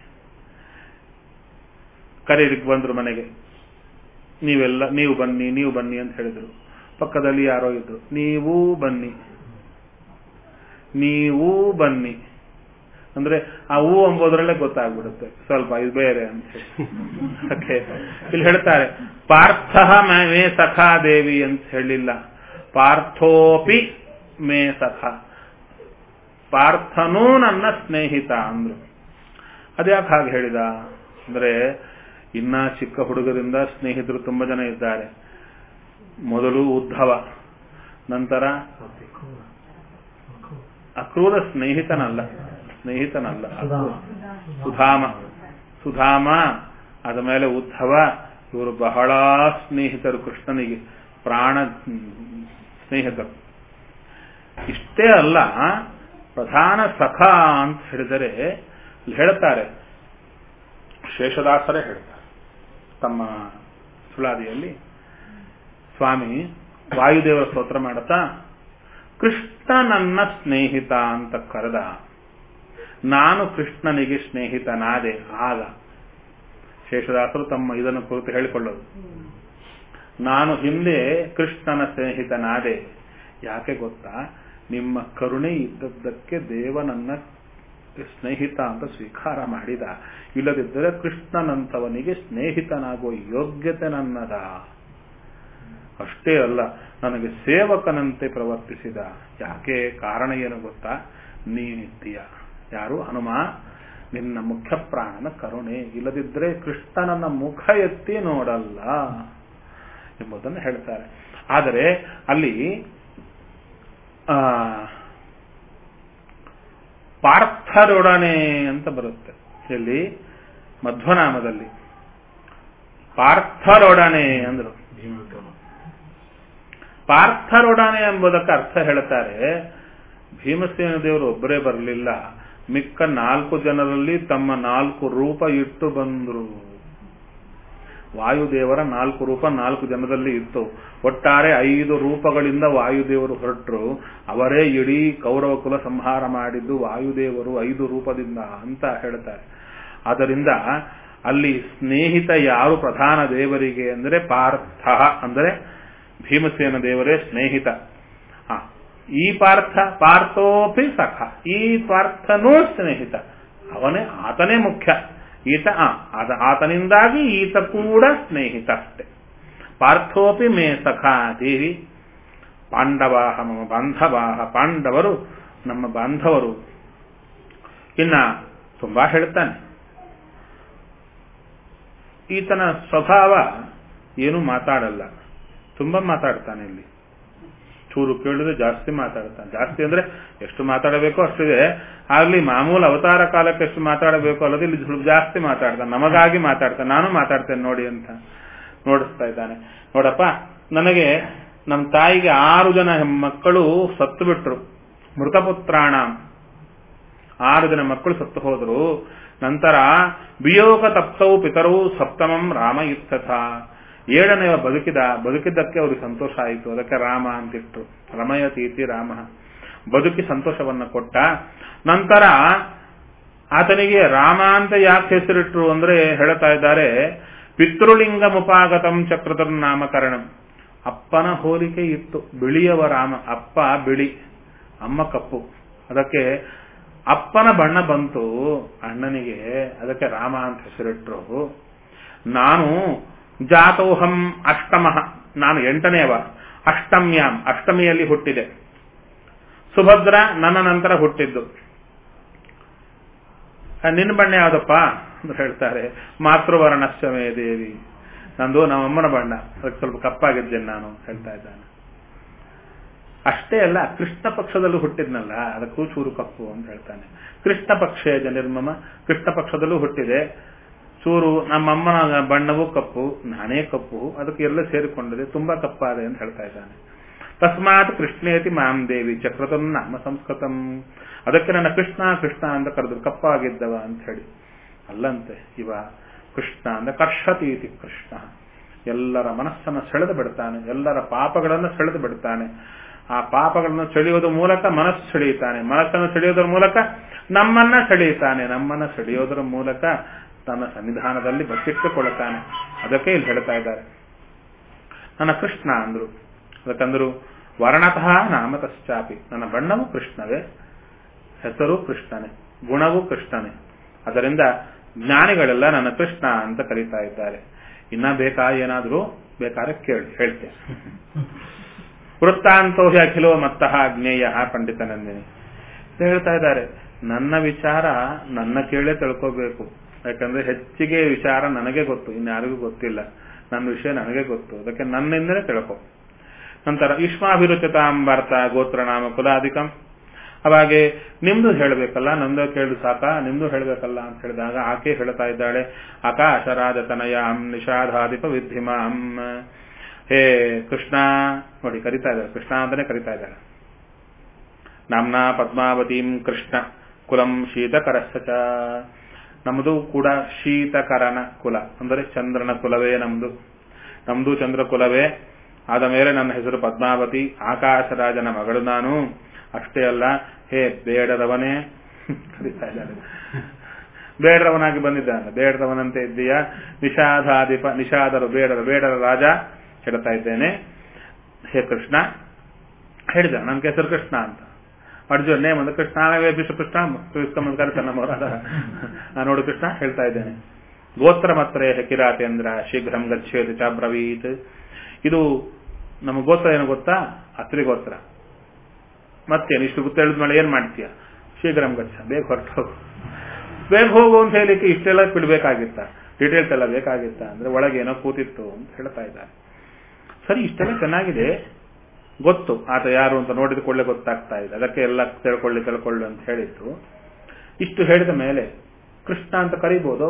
ಕರೀಲಿಕ್ಕೆ ಬಂದ್ರು ಮನೆಗೆ ನೀವೆಲ್ಲ ನೀವು ಬನ್ನಿ ನೀವು ಬನ್ನಿ ಅಂತ ಹೇಳಿದ್ರು ಪಕ್ಕದಲ್ಲಿ ಯಾರೋ ಇದ್ರು ನೀವೂ ಬನ್ನಿ ನೀವೂ ಬನ್ನಿ ಅಂದ್ರೆ ಆ ಹೂ ಎಂಬುದರಲ್ಲೇ ಗೊತ್ತಾಗ್ಬಿಡುತ್ತೆ ಸ್ವಲ್ಪ ಇದು ಬೇರೆ ಅಂತ ಓಕೆ ಇಲ್ಲಿ ಹೇಳ್ತಾರೆ ಪಾರ್ಥ ಮೇ ಸಖಾ ದೇವಿ ಅಂತ ಹೇಳಿಲ್ಲ ಪಾರ್ಥೋಪಿ ಮೇ ಸಖ ಪಾರ್ಥನೂ ನನ್ನ ಸ್ನೇಹಿತ ಅಂದ್ರು ಅದ್ಯಾಕೆ ಹಾಗೆ ಹೇಳಿದ ಅಂದ್ರೆ ಇನ್ನ ಚಿಕ್ಕ ಹುಡುಗರಿಂದ ಸ್ನೇಹಿತರು ತುಂಬಾ ಜನ ಇದ್ದಾರೆ ಮೊದಲು ಉದ್ಧವ ನಂತರ ಅಕ್ರೂರ ಸ್ನೇಹಿತನಲ್ಲ ಸ್ನೇಹಿತನಲ್ಲ ಸುಧಾಮ ಸುಧಾಮ ಆದ ಮೇಲೆ ಉದ್ಧವ ಇವರು ಬಹಳ ಸ್ನೇಹಿತರು ಕೃಷ್ಣನಿಗೆ ಪ್ರಾಣ ಸ್ನೇಹಿತರು ಇಷ್ಟೇ ಅಲ್ಲ ಪ್ರಧಾನ ಸಖ ಅಂತ ಹೇಳಿದರೆ ಹೇಳ್ತಾರೆ ಶೇಷದಾಸರೇ ಹೇಳ್ತಾರೆ ತಮ್ಮ ಸುಳಾದಿಯಲ್ಲಿ ಸ್ವಾಮಿ ವಾಯುದೇವರ ಸ್ತೋತ್ರ ಮಾಡುತ್ತಾ ಕೃಷ್ಣ ನನ್ನ ಸ್ನೇಹಿತ ಅಂತ ಕರೆದ ನಾನು ಕೃಷ್ಣನಿಗೆ ಸ್ನೇಹಿತನಾದೆ ಆಗ ಶೇಷದಾಸರು ತಮ್ಮ ಇದನ್ನು ಕುರಿತು ಹೇಳಿಕೊಳ್ಳೋದು ನಾನು ಹಿಂದೆ ಕೃಷ್ಣನ ಸ್ನೇಹಿತನಾದೆ ಯಾಕೆ ಗೊತ್ತಾ ನಿಮ್ಮ ಕರುಣೆ ಇದ್ದದ್ದಕ್ಕೆ ದೇವ ನನ್ನ ಸ್ನೇಹಿತ ಅಂತ ಸ್ವೀಕಾರ ಮಾಡಿದ ಇಲ್ಲದಿದ್ದರೆ ಕೃಷ್ಣನಂತವನಿಗೆ ಸ್ನೇಹಿತನಾಗುವ ಯೋಗ್ಯತೆ ನನ್ನದ ಅಷ್ಟೇ ಅಲ್ಲ ನನಗೆ ಸೇವಕನಂತೆ ಪ್ರವರ್ತಿಸಿದ ಯಾಕೆ ಕಾರಣ ಏನು ಗೊತ್ತಾ ನೀನಿದ್ದೀಯ ಯಾರು ಹನುಮ ನಿನ್ನ ಮುಖ್ಯ ಪ್ರಾಣನ ಕರುಣೆ ಇಲ್ಲದಿದ್ದರೆ ಕೃಷ್ಣನನ್ನ ಮುಖ ಎತ್ತಿ ನೋಡಲ್ಲ ಎಂಬುದನ್ನು ಹೇಳ್ತಾರೆ ಆದರೆ ಅಲ್ಲಿ ಆ ಪಾರ್ಥರೊಡನೆ ಅಂತ ಬರುತ್ತೆ ಇಲ್ಲಿ ಮಧ್ವನಾಮದಲ್ಲಿ ಪಾರ್ಥರೊಡನೆ ಅಂದ್ರು ಪಾರ್ಥರೊಡನೆ ಎಂಬುದಕ್ಕೆ ಅರ್ಥ ಹೇಳ್ತಾರೆ ಭೀಮಸೇನ ದೇವರು ಒಬ್ಬರೇ ಬರಲಿಲ್ಲ ಮಿಕ್ಕ ನಾಲ್ಕು ಜನರಲ್ಲಿ ತಮ್ಮ ನಾಲ್ಕು ರೂಪ ಇಟ್ಟು ಬಂದ್ರು ವಾಯುದೇವರ ನಾಲ್ಕು ರೂಪ ನಾಲ್ಕು ಜನದಲ್ಲಿ ಇತ್ತು ಒಟ್ಟಾರೆ ಐದು ರೂಪಗಳಿಂದ ವಾಯುದೇವರು ಹೊರಟರು ಅವರೇ ಇಡೀ ಕೌರವ ಕುಲ ಸಂಹಾರ ಮಾಡಿದ್ದು ವಾಯುದೇವರು ಐದು ರೂಪದಿಂದ ಅಂತ ಹೇಳ್ತಾರೆ ಆದ್ದರಿಂದ ಅಲ್ಲಿ ಸ್ನೇಹಿತ ಯಾರು ಪ್ರಧಾನ ದೇವರಿಗೆ ಅಂದರೆ ಪಾರ್ಥ ಅಂದರೆ ಭೀಮಸೇನ ದೇವರೇ ಸ್ನೇಹಿತ ಹ, ಈ ಪಾರ್ಥ ಪಾರ್ಥೋಪಿ ಸಖ ಈ ಪಾರ್ಥನೂ ಸ್ನೇಹಿತ ಅವನೇ ಆತನೇ ಮುಖ್ಯ ಈತ ಆ, ಆತ- ಆತನಿಂದಾಗಿ ಈತ ಕೂಡ ಸ್ನೇಹಿತ ಅಷ್ಟೆ ಪಾರ್ಥೋಪಿ ಮೇ ಸಖಾಧೀರಿ ಪಾಂಡವಾಹ ಮಮ ಬಾಂಧವಾಹ ಪಾಂಡವರು ನಮ್ಮ ಬಾಂಧವರು ಇನ್ನ ತುಂಬಾ ಹೇಳ್ತಾನೆ ಈತನ ಸ್ವಭಾವ ಏನು ಮಾತಾಡಲ್ಲ ತುಂಬಾ ಮಾತಾಡ್ತಾನೆ ಇಲ್ಲಿ ಚೂರು ಕೇಳಿದ್ರೆ ಜಾಸ್ತಿ ಮಾತಾಡ್ತಾನೆ ಜಾಸ್ತಿ ಅಂದ್ರೆ ಎಷ್ಟು ಮಾತಾಡಬೇಕೋ ಅಷ್ಟಿದೆ ಆಗ್ಲಿ ಮಾಮೂಲು ಅವತಾರ ಕಾಲಕ್ಕೆ ಎಷ್ಟು ಮಾತಾಡಬೇಕು ಅಲ್ಲದೆ ಇಲ್ಲಿ ಸ್ವಲ್ಪ ಜಾಸ್ತಿ ಮಾತಾಡ್ತಾನೆ ನಮಗಾಗಿ ಮಾತಾಡ್ತಾನೆ ನಾನು ಮಾತಾಡ್ತೇನೆ ನೋಡಿ ಅಂತ ನೋಡಿಸ್ತಾ ಇದ್ದಾನೆ ನೋಡಪ್ಪ ನನಗೆ ನಮ್ಮ ತಾಯಿಗೆ ಆರು ಜನ ಮಕ್ಕಳು ಸತ್ತು ಬಿಟ್ರು ಮೃತಪುತ್ರಾಣ ಆರು ಜನ ಮಕ್ಕಳು ಸತ್ತು ಹೋದ್ರು ನಂತರ ವಿಯೋಗ ತಪ್ತವು ಪಿತರು ಸಪ್ತಮಂ ರಾಮ ಇತ್ತಥ ಏಳನೆಯ ಬದುಕಿದ ಬದುಕಿದ್ದಕ್ಕೆ ಅವ್ರಿಗೆ ಸಂತೋಷ ಆಯಿತು ಅದಕ್ಕೆ ರಾಮ ಅಂತಿಟ್ರು ರಮಯತೀತಿ ರಾಮ ಬದುಕಿ ಸಂತೋಷವನ್ನ ಕೊಟ್ಟ ನಂತರ ಆತನಿಗೆ ರಾಮ ಅಂತ ಯಾಕೆ ಹೆಸರಿಟ್ರು ಅಂದ್ರೆ ಹೇಳ್ತಾ ಇದ್ದಾರೆ ಪಿತೃಲಿಂಗ ಮುಪಾಗತಂ ಚಕ್ರತರ್ ನಾಮಕರಣಂ ಅಪ್ಪನ ಹೋಲಿಕೆ ಇತ್ತು ಬಿಳಿಯವ ರಾಮ ಅಪ್ಪ ಬಿಳಿ ಅಮ್ಮ ಕಪ್ಪು ಅದಕ್ಕೆ ಅಪ್ಪನ ಬಣ್ಣ ಬಂತು ಅಣ್ಣನಿಗೆ ಅದಕ್ಕೆ ರಾಮ ಅಂತ ಹೆಸರಿಟ್ರು ನಾನು ಜಾತೋಹಂ ಅಷ್ಟಮಃ ನಾನು ಎಂಟನೆಯವ ಅಷ್ಟಮ್ಯಾಂ ಅಷ್ಟಮಿಯಲ್ಲಿ ಹುಟ್ಟಿದೆ ಸುಭದ್ರ ನನ್ನ ನಂತರ ಹುಟ್ಟಿದ್ದು ಆ, ನಿನ್ನ ಬಣ್ಣ ಯಾವ್ದಪ್ಪ ಅಂತ ಹೇಳ್ತಾರೆ ಮಾತೃವರ್ಣಶ್ಚಮೇ ದೇವಿ ನಂದು ನಮ್ಮಮ್ಮನ ಬಣ್ಣ ಅದಕ್ಕೆ ಸ್ವಲ್ಪ ಕಪ್ಪಾಗಿದ್ದೇನೆ ನಾನು ಹೇಳ್ತಾ ಇದ್ದಾನೆ ಅಷ್ಟೇ ಅಲ್ಲ ಕೃಷ್ಣ ಪಕ್ಷದಲ್ಲೂ ಹುಟ್ಟಿದ್ನಲ್ಲ ಅದಕ್ಕೂ ಚೂರು ಕಪ್ಪು ಅಂತ ಹೇಳ್ತಾನೆ ಕೃಷ್ಣ ಪಕ್ಷೇಜ ನಿರ್ಮಮ ಕೃಷ್ಣ ಪಕ್ಷದಲ್ಲೂ ಹುಟ್ಟಿದೆ ಚೂರು ನಮ್ಮಮ್ಮನ ಬಣ್ಣವೂ ಕಪ್ಪು ನಾನೇ ಕಪ್ಪು ಅದಕ್ಕೆ ಎಲ್ಲ ಸೇರಿಕೊಂಡಿದೆ ತುಂಬಾ ಕಪ್ಪಾದೆ ಅಂತ ಹೇಳ್ತಾ ಇದ್ದಾನೆ ತಸ್ಮಾತ್ ಕೃಷ್ಣೇತಿ ಮಾಂ ದೇವಿ ಚಕ್ರತಂ ನಾಮ ಸಂಸ್ಕೃತಂ ಅದಕ್ಕೆ ನನ್ನ ಕೃಷ್ಣ ಕೃಷ್ಣ ಅಂತ ಕರೆದ್ರು ಕಪ್ಪಾಗಿದ್ದವ ಅಂತ ಹೇಳಿ ಅಲ್ಲಂತೆ ಇವ ಕೃಷ್ಣ ಅಂದ್ರೆ ಕರ್ಷತೀತಿ ಕೃಷ್ಣ ಎಲ್ಲರ ಮನಸ್ಸನ್ನು ಸೆಳೆದು ಬಿಡ್ತಾನೆ ಎಲ್ಲರ ಪಾಪಗಳನ್ನು ಸೆಳೆದು ಬಿಡ್ತಾನೆ ಆ ಪಾಪಗಳನ್ನು ಸೆಳೆಯೋದ್ರ ಮೂಲಕ ಮನಸ್ಸು ಸೆಳೆಯುತ್ತಾನೆ ಮನಸ್ಸನ್ನು ಸೆಳೆಯೋದ್ರ ಮೂಲಕ ನಮ್ಮನ್ನ ಸೆಳೆಯುತ್ತಾನೆ ನಮ್ಮನ್ನ ಸೆಳೆಯೋದ್ರ ಮೂಲಕ ತನ್ನ ಸನ್ನಿಧಾನದಲ್ಲಿ ಬಚ್ಚಿಟ್ಟುಕೊಳ್ಳುತ್ತಾನೆ ಅದಕ್ಕೆ ಇಲ್ಲಿ ಹೇಳ್ತಾ ಇದ್ದಾರೆ ನನ್ನ ಕೃಷ್ಣ ಅಂದ್ರು ಅದಕ್ಕಂದ್ರು ವರ್ಣತಃ ನಾಮತಶ್ಚಾಪಿ ನನ್ನ ಬಣ್ಣವೂ ಕೃಷ್ಣವೇ ಹೆಸರು ಕೃಷ್ಣನೇ ಗುಣವೂ ಕೃಷ್ಣನೇ ಅದರಿಂದ ಜ್ಞಾನಿಗಳೆಲ್ಲ ನನ್ನ ಕೃಷ್ಣ ಅಂತ ಕರೀತಾ ಇದ್ದಾರೆ ಇನ್ನ ಬೇಕಾ ಏನಾದರೂ ಬೇಕಾದ್ರೆ ಕೇಳಿ ಹೇಳ್ತೇನೆ ವೃತ್ತಾಂತೋ ಹಿ ಅಖಿಲೋ ಮತ್ತಃ ಜ್ಞೇಯ ಪಂಡಿತನಂದಿನಿ ಅಂತ ಹೇಳ್ತಾ ಇದ್ದಾರೆ ನನ್ನ ವಿಚಾರ ನನ್ನ ಕೇಳೇ ತಿಳ್ಕೋಬೇಕು ಯಾಕಂದ್ರೆ ಹೆಚ್ಚಿಗೆ ವಿಚಾರ ನನಗೆ ಗೊತ್ತು ಇನ್ಯಾರಿಗೂ ಗೊತ್ತಿಲ್ಲ ನನ್ನ ವಿಷಯ ನನಗೆ ಗೊತ್ತು ಅದಕ್ಕೆ ನನ್ನಿಂದಲೇ ತಿಳ್ಕೊ ನಂತರ ಯುಷ್ಮಾಭಿರುಚಿತಾಂಬಾರ್ಥ ಗೋತ್ರನಾಮ ಕುಲಾಧಿಕಂ ಅವಾಗೆ ನಿಮ್ದು ಹೇಳಬೇಕಲ್ಲ ನಮ್ದು ಕೇಳಿದು ಸಾಕ ನಿಮ್ದು ಹೇಳಬೇಕಲ್ಲ ಅಂತ ಹೇಳಿದಾಗ ಆಕೆ ಹೇಳ್ತಾ ಇದ್ದಾಳೆ ಆಕಾಶರಾಜ ತನಯಾಂ ನಿಷಾಧಾಧಿಪ ವಿದ್ಧಿಮಾಂ ಹೇ ಕೃಷ್ಣ ನೋಡಿ ಕರಿತಾ ಇದ್ದಾರೆ ಕೃಷ್ಣ ಅಂತಾನೆ ಕರಿತಾ ಇದ್ದಾರೆ ನಾಮ್ನಾ ಪದ್ಮಾವತೀಂ ಕೃಷ್ಣ ಕುಲಂ ಶೀತಕರಸ್ಸ ನಮ್ಮದು ಕೂಡ ಶೀತಕರನ ಕುಲ ಅಂದರೆ ಚಂದ್ರನ ಕುಲವೇ ನಮ್ದು ನಮ್ದು ಚಂದ್ರ ಕುಲವೇ ಆದ ಮೇಲೆ ನನ್ನ ಹೆಸರು ಪದ್ಮಾವತಿ ಆಕಾಶರಾಜನ ಮಗಳು ನಾನು ಅಷ್ಟೇ ಅಲ್ಲ ಹೇ ಬೇಡದವನೇ ಕರೀತಾ ಇದ್ದಾರೆ ಬೇಡರವನಾಗಿ ಬಂದಿದ್ದಾನೆ ಬೇಡರವನಂತೆ ಇದ್ದೀಯಾ ನಿಷಾದಾಧಿಪ ನಿಷಾದರು ಬೇಡರ ಬೇಡರ ರಾಜ ಹೇಳ್ತಾ ಇದ್ದೇನೆ ಹೇ ಕೃಷ್ಣ ಹೇಳಿದ ನನ್ನ ಹೆಸರು ಕೃಷ್ಣ ಅಂತ ಅರ್ಜುನ್ ನೇಮ್ ಅಂದ್ರೆ ಕೃಷ್ಣ ವಿಶ್ವ ಕೃಷ್ಣ ಕೃಷ್ಣ ಕರ್ತಾನೆ ನಾನು ನೋಡು ಕೃಷ್ಣ ಹೇಳ್ತಾ ಇದ್ದೇನೆ ಗೋತ್ರ ಮಾತ್ರ ಕಿರಾತೇಂದ್ರ ಶೀಘ್ರಂ ಗಚ್ಚೇತಿ ಚಾಬ್ರವೀತ್ ಇದು ನಮ್ಮ ಗೋತ್ರ ಏನು ಗೊತ್ತಾ ಅತ್ರಿ ಗೋತ್ರ ಮತ್ತೇನು ಇಷ್ಟು ಗೊತ್ತ ಹೇಳಿದ ಮೇಲೆ ಏನ್ ಮಾಡ್ತೀಯ ಶೀಘ್ರಂ ಗಚ್ಚ ಬೇಗ ಹೊರಟು ಹೋಗು ಬೇಗ ಹೋಗು ಅಂತ ಹೇಳಲಿಕ್ಕೆ ಇಷ್ಟೆಲ್ಲ ಬಿಡ್ಬೇಕಾಗಿತ್ತ ಡೀಟೇಲ್ಸ್ ಎಲ್ಲ ಬೇಕಾಗಿತ್ತ ಅಂದ್ರೆ ಒಳಗೆ ಏನೋ ಕೂತಿತ್ತು ಅಂತ ಹೇಳ್ತಾ ಇದ್ದಾರೆ ಸರಿ ಇಷ್ಟೆಲ್ಲ ಚೆನ್ನಾಗಿದೆ ಗೊತ್ತು ಆತ ಯಾರು ಅಂತ ನೋಡಿದ ಕೂಡಲೇ ಗೊತ್ತಾಗ್ತಾ ಇದೆ ಅದಕ್ಕೆ ಎಲ್ಲ ತಿಳ್ಕೊಳ್ಳಿ ತಿಳ್ಕೊಳ್ಳಿ ಅಂತ ಹೇಳಿತ್ತು ಇಷ್ಟು ಹೇಳಿದ ಮೇಲೆ ಕೃಷ್ಣ ಅಂತ ಕರಿಬಹುದು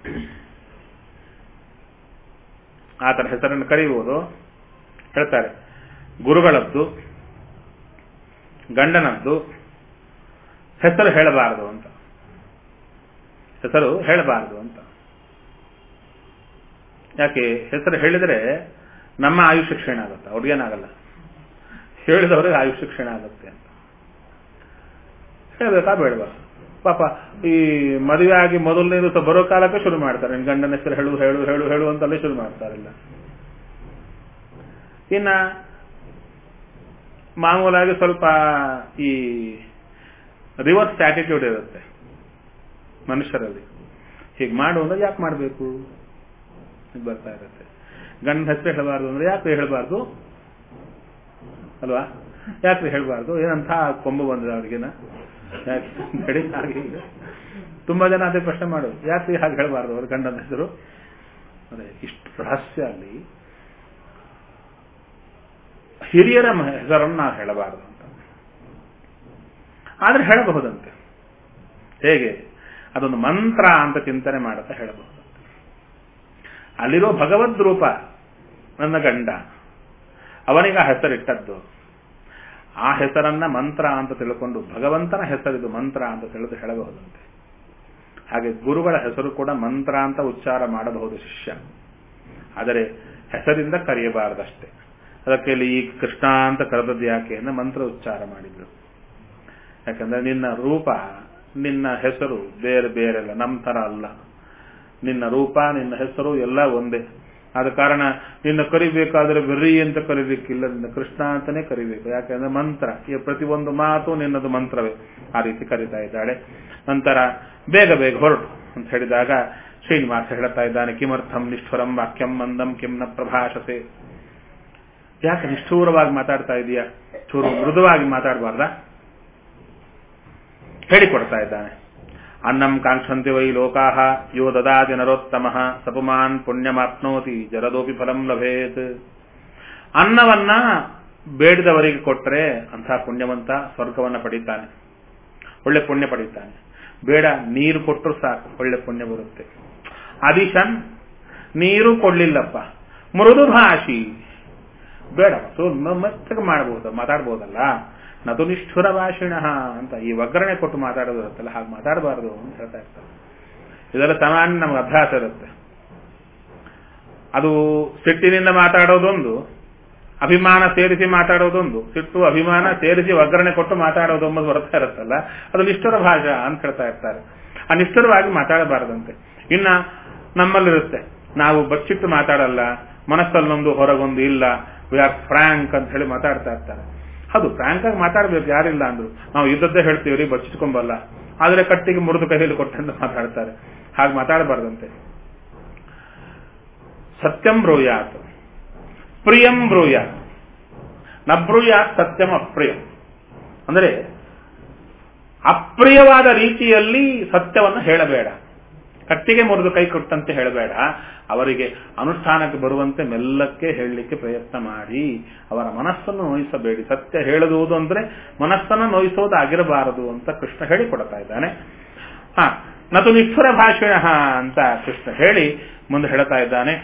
ಆತನ ಹೆಸರನ್ನು ಕರೀಬಹುದು ಹೇಳ್ತಾರೆ ಗುರುಗಳದ್ದು ಗಂಡನದ್ದು ಹೆಸರು ಹೇಳಬಾರದು ಅಂತ ಹೆಸರು ಹೇಳಬಾರದು ಅಂತ ಯಾಕೆ ಹೆಸರು ಹೇಳಿದ್ರೆ ನಮ್ಮ ಆಯುಷ್ಯ ಕ್ಷೀಣ ಆಗುತ್ತೆ ಅವ್ರಿಗೇನಾಗಲ್ಲ ಹೇಳಿದವ್ರಿಗೆ ಆಯುಷ್ಯ ಕ್ಷೀಣ ಆಗುತ್ತೆ ಅಂತ ಹೇಳ್ಬೇಕಾ ಬೇಡವಾ ಪಾಪ ಈ ಮದುವೆ ಆಗಿ ಮೊದಲನೇ ದಿವಸ ಬರೋ ಕಾಲಕ್ಕೆ ಶುರು ಮಾಡ್ತಾರೆ ನಿನ್ ಗಂಡನ ಹೆಸರು ಹೇಳು ಹೇಳು ಹೇಳು ಹೇಳು ಅಂತಲೇ ಶುರು ಮಾಡ್ತಾರಲ್ಲ ಇನ್ನ ಮಾಮೂಲಾಗಿ ಸ್ವಲ್ಪ ಈ ರಿವರ್ಸ್ ಆಟಿಟ್ಯೂಡ್ ಇರುತ್ತೆ ಮನುಷ್ಯರಲ್ಲಿ ಹೀಗೆ ಮಾಡು ಅಂದ್ರೆ ಯಾಕೆ ಮಾಡಬೇಕು ಬರ್ತಾ ಇರುತ್ತೆ ಗಂಡನ ಹೆಸರು ಹೇಳಬಾರ್ದು ಅಂದ್ರೆ ಯಾಕೆ ಹೇಳಬಾರ್ದು ಅಲ್ವಾ ಯಾಕೆ ಹೇಳಬಾರ್ದು ಏನಂತ ಕೊಂಬು ಬಂದಿದೆ ಅವ್ರಿಗೇನ ಯಾಕೆ ನಡಿ ಹಾಗೆ ಹೀಗೆ. ತುಂಬಾ ಜನ ಅದೇ ಪ್ರಶ್ನೆ ಮಾಡೋದು ಯಾಕೆ ಹಾಗೆ ಹೇಳಬಾರ್ದು ಅವ್ರ ಗಂಡನ ಹೆಸರು ಅದೇ ಇಷ್ಟು ರಹಸ್ಯ ಅಲ್ಲಿ ಹಿರಿಯರ ಮ- ಹೆಸರನ್ನು ನಾವು ಹೇಳಬಾರದು ಅಂತ ಆದ್ರೆ ಹೇಳಬಹುದಂತೆ ಹೇಗೆ ಅದೊಂದು ಮಂತ್ರ ಅಂತ ಚಿಂತನೆ ಮಾಡುತ್ತಾ ಹೇಳಬಹುದು ಅಲ್ಲಿರೋ ಭಗವದ್ ರೂಪ ನನ್ನ ಗಂಡ ಅವನಿಗೆ ಆ ಹೆಸರಿಟ್ಟದ್ದು ಆ ಹೆಸರನ್ನ ಮಂತ್ರ ಅಂತ ತಿಳ್ಕೊಂಡು ಭಗವಂತನ ಹೆಸರಿದು ಮಂತ್ರ ಅಂತ ತಿಳಿದು ಹೇಳಬಹುದಂತೆ ಹಾಗೆ ಗುರುಗಳ ಹೆಸರು ಕೂಡ ಮಂತ್ರ ಅಂತ ಉಚ್ಚಾರ ಮಾಡಬಹುದು ಶಿಷ್ಯ ಆದರೆ ಹೆಸರಿಂದ ಕರೆಯಬಾರದಷ್ಟೇ ಅದಕ್ಕೆ ಇಲ್ಲಿ ಈ ಕೃಷ್ಣ ಅಂತ ಕರೆದದ್ದು ಯಾಕೆ ಅಂದ್ರೆ ಮಂತ್ರ ಉಚ್ಚಾರ ಮಾಡಿದ್ರು ಯಾಕಂದ್ರೆ ನಿನ್ನ ರೂಪ ನಿನ್ನ ಹೆಸರು ಬೇರೆ ಬೇರೆ ಅಲ್ಲ ನಮ್ಮ ತರ ಅಲ್ಲ ನಿನ್ನ ರೂಪ ನಿನ್ನ ಹೆಸರು ಎಲ್ಲ ಒಂದೇ ಆದ ಕಾರಣ ನಿನ್ನ ಕರಿಬೇಕಾದ್ರೆ ಬೆರ್ರಿ ಅಂತ ಕರಿಬೇಕಿಲ್ಲ ನಿನ್ನ ಕೃಷ್ಣ ಅಂತಾನೆ ಕರಿಬೇಕು ಯಾಕಂದ್ರೆ ಮಂತ್ರ ಈ ಪ್ರತಿಯೊಂದು ಮಾತು ನಿನ್ನದು ಮಂತ್ರವೇ ಆ ರೀತಿ ಕರೀತಾ ಇದ್ದಾಳೆ ನಂತರ ಬೇಗ ಬೇಗ ಹೊರಟು ಅಂತ ಹೇಳಿದಾಗ ಶ್ರೀನಿವಾಸ ಹೇಳ್ತಾ ಇದ್ದಾನೆ ಕಿಮರ್ಥಂ ನಿಷ್ಠುರಂ ವಾಕ್ಯಂ ಮಂದಂ ಕಿಂನ ಪ್ರಭಾಷಸೆ ಯಾಕೆ ನಿಷ್ಠೂರವಾಗಿ ಮಾತಾಡ್ತಾ ಇದೀಯಾ ಚೂರು ಮೃದುವಾಗಿ ಮಾತಾಡಬಾರ್ದಾ ಹೇಳಿಕೊಡ್ತಾ ಇದ್ದಾನೆ ಅನ್ನಂ ಕಾಂಕ್ಷಂತಿ ವೈ ಲೋಕಾಹ ಯೋ ದದಾತಿ ನರೋತ್ತಮ ಸಪುಮಾನ್ ಪುಣ್ಯಮಾಪ್ನೋತಿ ಜರದೋಪಿ ಫಲಂ ಲಭೇತ್ ಅನ್ನವನ್ನ ಬೇಡಿದವರಿಗೆ ಕೊಟ್ರೆ ಅಂಥ ಪುಣ್ಯವಂತ ಸ್ವರ್ಗವನ್ನ ಪಡೀತಾನೆ ಒಳ್ಳೆ ಪುಣ್ಯ ಪಡೀತಾನೆ ಬೇಡ ನೀರು ಕೊಟ್ಟರು ಸಾಕು ಒಳ್ಳೆ ಪುಣ್ಯ ಬರುತ್ತೆ ಆದಿಶನ್ ನೀರು ಕೊಡ್ಲಿಲ್ಲಪ್ಪ ಮೃದು ಭಾಷಿ ಬೇಡ ಸೊ ಮೆತ್ತಗೆ ಮಾಡಬಹುದು ಮಾತಾಡ್ಬೋದಲ್ಲ ನದು ನಿಷ್ಠುರ ಭಾಷಿಣ ಅಂತ ಈ ಒಗ್ಗರಣೆ ಕೊಟ್ಟು ಮಾತಾಡೋದು ಇರುತ್ತಲ್ಲ ಹಾಗೆ ಮಾತಾಡಬಾರದು ಅಂತ ಹೇಳ್ತಾ ಇರ್ತಾರೆ ಇದೆಲ್ಲ ಸಾಮಾನ್ಯ ನಮ್ಗೆ ಅಭ್ಯಾಸ ಇರುತ್ತೆ ಅದು ಸಿಟ್ಟಿನಿಂದ ಮಾತಾಡೋದೊಂದು ಅಭಿಮಾನ ಸೇರಿಸಿ ಮಾತಾಡೋದೊಂದು ಸಿಟ್ಟು ಅಭಿಮಾನ ಸೇರಿಸಿ ಒಗ್ಗರಣೆ ಕೊಟ್ಟು ಮಾತಾಡೋದು ಎಂಬುದು ಬರ್ತಾ ಇರುತ್ತಲ್ಲ ಅದು ನಿಷ್ಠುರ ಭಾಷಾ ಅಂತ ಹೇಳ್ತಾ ಇರ್ತಾರೆ ಆ ನಿಷ್ಠುರವಾಗಿ ಮಾತಾಡಬಾರದಂತೆ ಇನ್ನ ನಮ್ಮಲ್ಲಿರುತ್ತೆ ನಾವು ಬಚ್ಚಿಟ್ಟು ಮಾತಾಡಲ್ಲ ಮನಸ್ಸಲ್ಲೊಂದು ಹೊರಗೊಂದು ಇಲ್ಲ ವಿ ಆರ್ ಫ್ರಾಂಕ್ ಅಂತ ಹೇಳಿ ಮಾತಾಡ್ತಾ ಇರ್ತಾರೆ ಅದು ಫ್ರಾಂಕ್ ಆಗಿ ಮಾತಾಡ್ಬೇಕು ಯಾರಿಲ್ಲ ಅಂದ್ರು ನಾವು ಇದ್ದದ್ದೇ ಹೇಳ್ತೀವ್ರಿ ಬಚ್ಚಿಟ್ಕೊಂಬಲ್ಲ ಆದ್ರೆ ಕಟ್ಟಿಗೆ ಮುರಿದು ಕೈಯಲ್ಲಿ ಕೊಟ್ಟಂತ ಮಾತಾಡ್ತಾರೆ ಹಾಗೆ ಮಾತಾಡಬಾರ್ದಂತೆ ಸತ್ಯಂ ಬ್ರೂಯಾತ್ ಪ್ರಿಯಂ ಬ್ರೂಯಾತ್ ನ ಬ್ರೂಯಾತ್ ಸತ್ಯಂ ಅಪ್ರಿಯಂ ಅಂದ್ರೆ ಅಪ್ರಿಯವಾದ ರೀತಿಯಲ್ಲಿ ಸತ್ಯವನ್ನು ಹೇಳಬೇಡ ಕಟ್ಟಿಗೆ ಮುರಿದು ಕೈ ಕೊಟ್ಟಂತೆ ಹೇಳಬೇಡ ಅವರಿಗೆ ಅನುಷ್ಠಾನಕ್ಕೆ ಬರುವಂತೆ ಮೆಲ್ಲಕ್ಕೆ ಹೇಳಲಿಕ್ಕೆ ಪ್ರಯತ್ನ ಮಾಡಿ ಅವರ ಮನಸ್ಸನ್ನು ನೋಯಿಸಬೇಡಿ ಸತ್ಯ ಹೇಳುವುದು ಅಂದ್ರೆ ಮನಸ್ಸನ್ನು ನೋಯಿಸೋದಾಗಿರಬಾರದು ಅಂತ ಕೃಷ್ಣ ಹೇಳಿಕೊಡ್ತಾ ಇದ್ದಾನೆ ಹ ನತು ನಿಷ್ಠುರ ಭಾಷಣ ಅಂತ ಕೃಷ್ಣ ಹೇಳಿ ಮುಂದೆ ಹೇಳ್ತಾ ಇದ್ದಾನೆ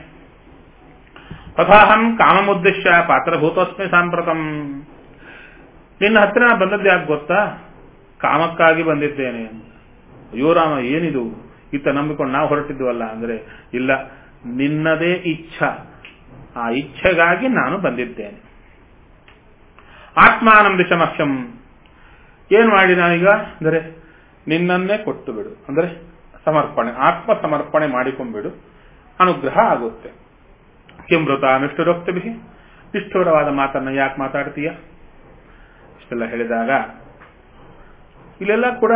ತಥಾಹಂ ಕಾಮಮುದ್ದೇಶ ಪಾತ್ರಭೂತೋಸ್ಮಿ ಸಾಂಪ್ರತಂ ನಿನ್ನ ಹತ್ರ ಬಂದದ್ದು ಯಾಕೆ ಗೊತ್ತಾ ಕಾಮಕ್ಕಾಗಿ ಬಂದಿದ್ದೇನೆ ಅಯ್ಯೋ ರಾಮ ಏನಿದು ಇತ್ತ ನಂಬಿಕೊಂಡು ನಾವು ಹೊರಟಿದ್ವಲ್ಲ ಅಂದ್ರೆ ಇಲ್ಲ ನಿನ್ನದೇ ಇಚ್ಛಾ ಆ ಇಚ್ಛೆಗಾಗಿ ನಾನು ಬಂದಿದ್ದೇನೆ ಆತ್ಮಾನಂ ದಿಶಮಕ್ಷಂ ಏನ್ ಮಾಡಿ ನಾನೀಗ ಅಂದರೆ ನಿನ್ನನ್ನೇ ಕೊಟ್ಟು ಬಿಡು ಅಂದ್ರೆ ಸಮರ್ಪಣೆ ಆತ್ಮ ಸಮರ್ಪಣೆ ಮಾಡಿಕೊಂಡ್ಬಿಡು ಅನುಗ್ರಹ ಆಗುತ್ತೆ ಕಿಮೃತ ನಿಷ್ಠುರೋಕ್ತಿ ನಿಷ್ಠುರವಾದ ಮಾತನ್ನ ಯಾಕೆ ಮಾತಾಡ್ತೀಯ ಇಷ್ಟೆಲ್ಲ ಹೇಳಿದಾಗ ಇಲ್ಲೆಲ್ಲ ಕೂಡ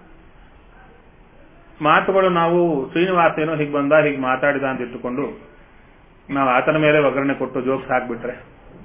ಮಾತುಗಳು ನಾವು ಶ್ರೀನಿವಾಸ ಏನೋ ಹೀಗೆ ಬಂದ ಹೀಗೆ ಮಾತಾಡಿದ ಅಂತ ಇಟ್ಟುಕೊಂಡು ನಾವು ಆತನ ಮೇಲೆ ಒಗ್ಗರಣೆ ಕೊಟ್ಟು ಜೋಕ್ಸ್ ಹಾಕ್ಬಿಟ್ರೆ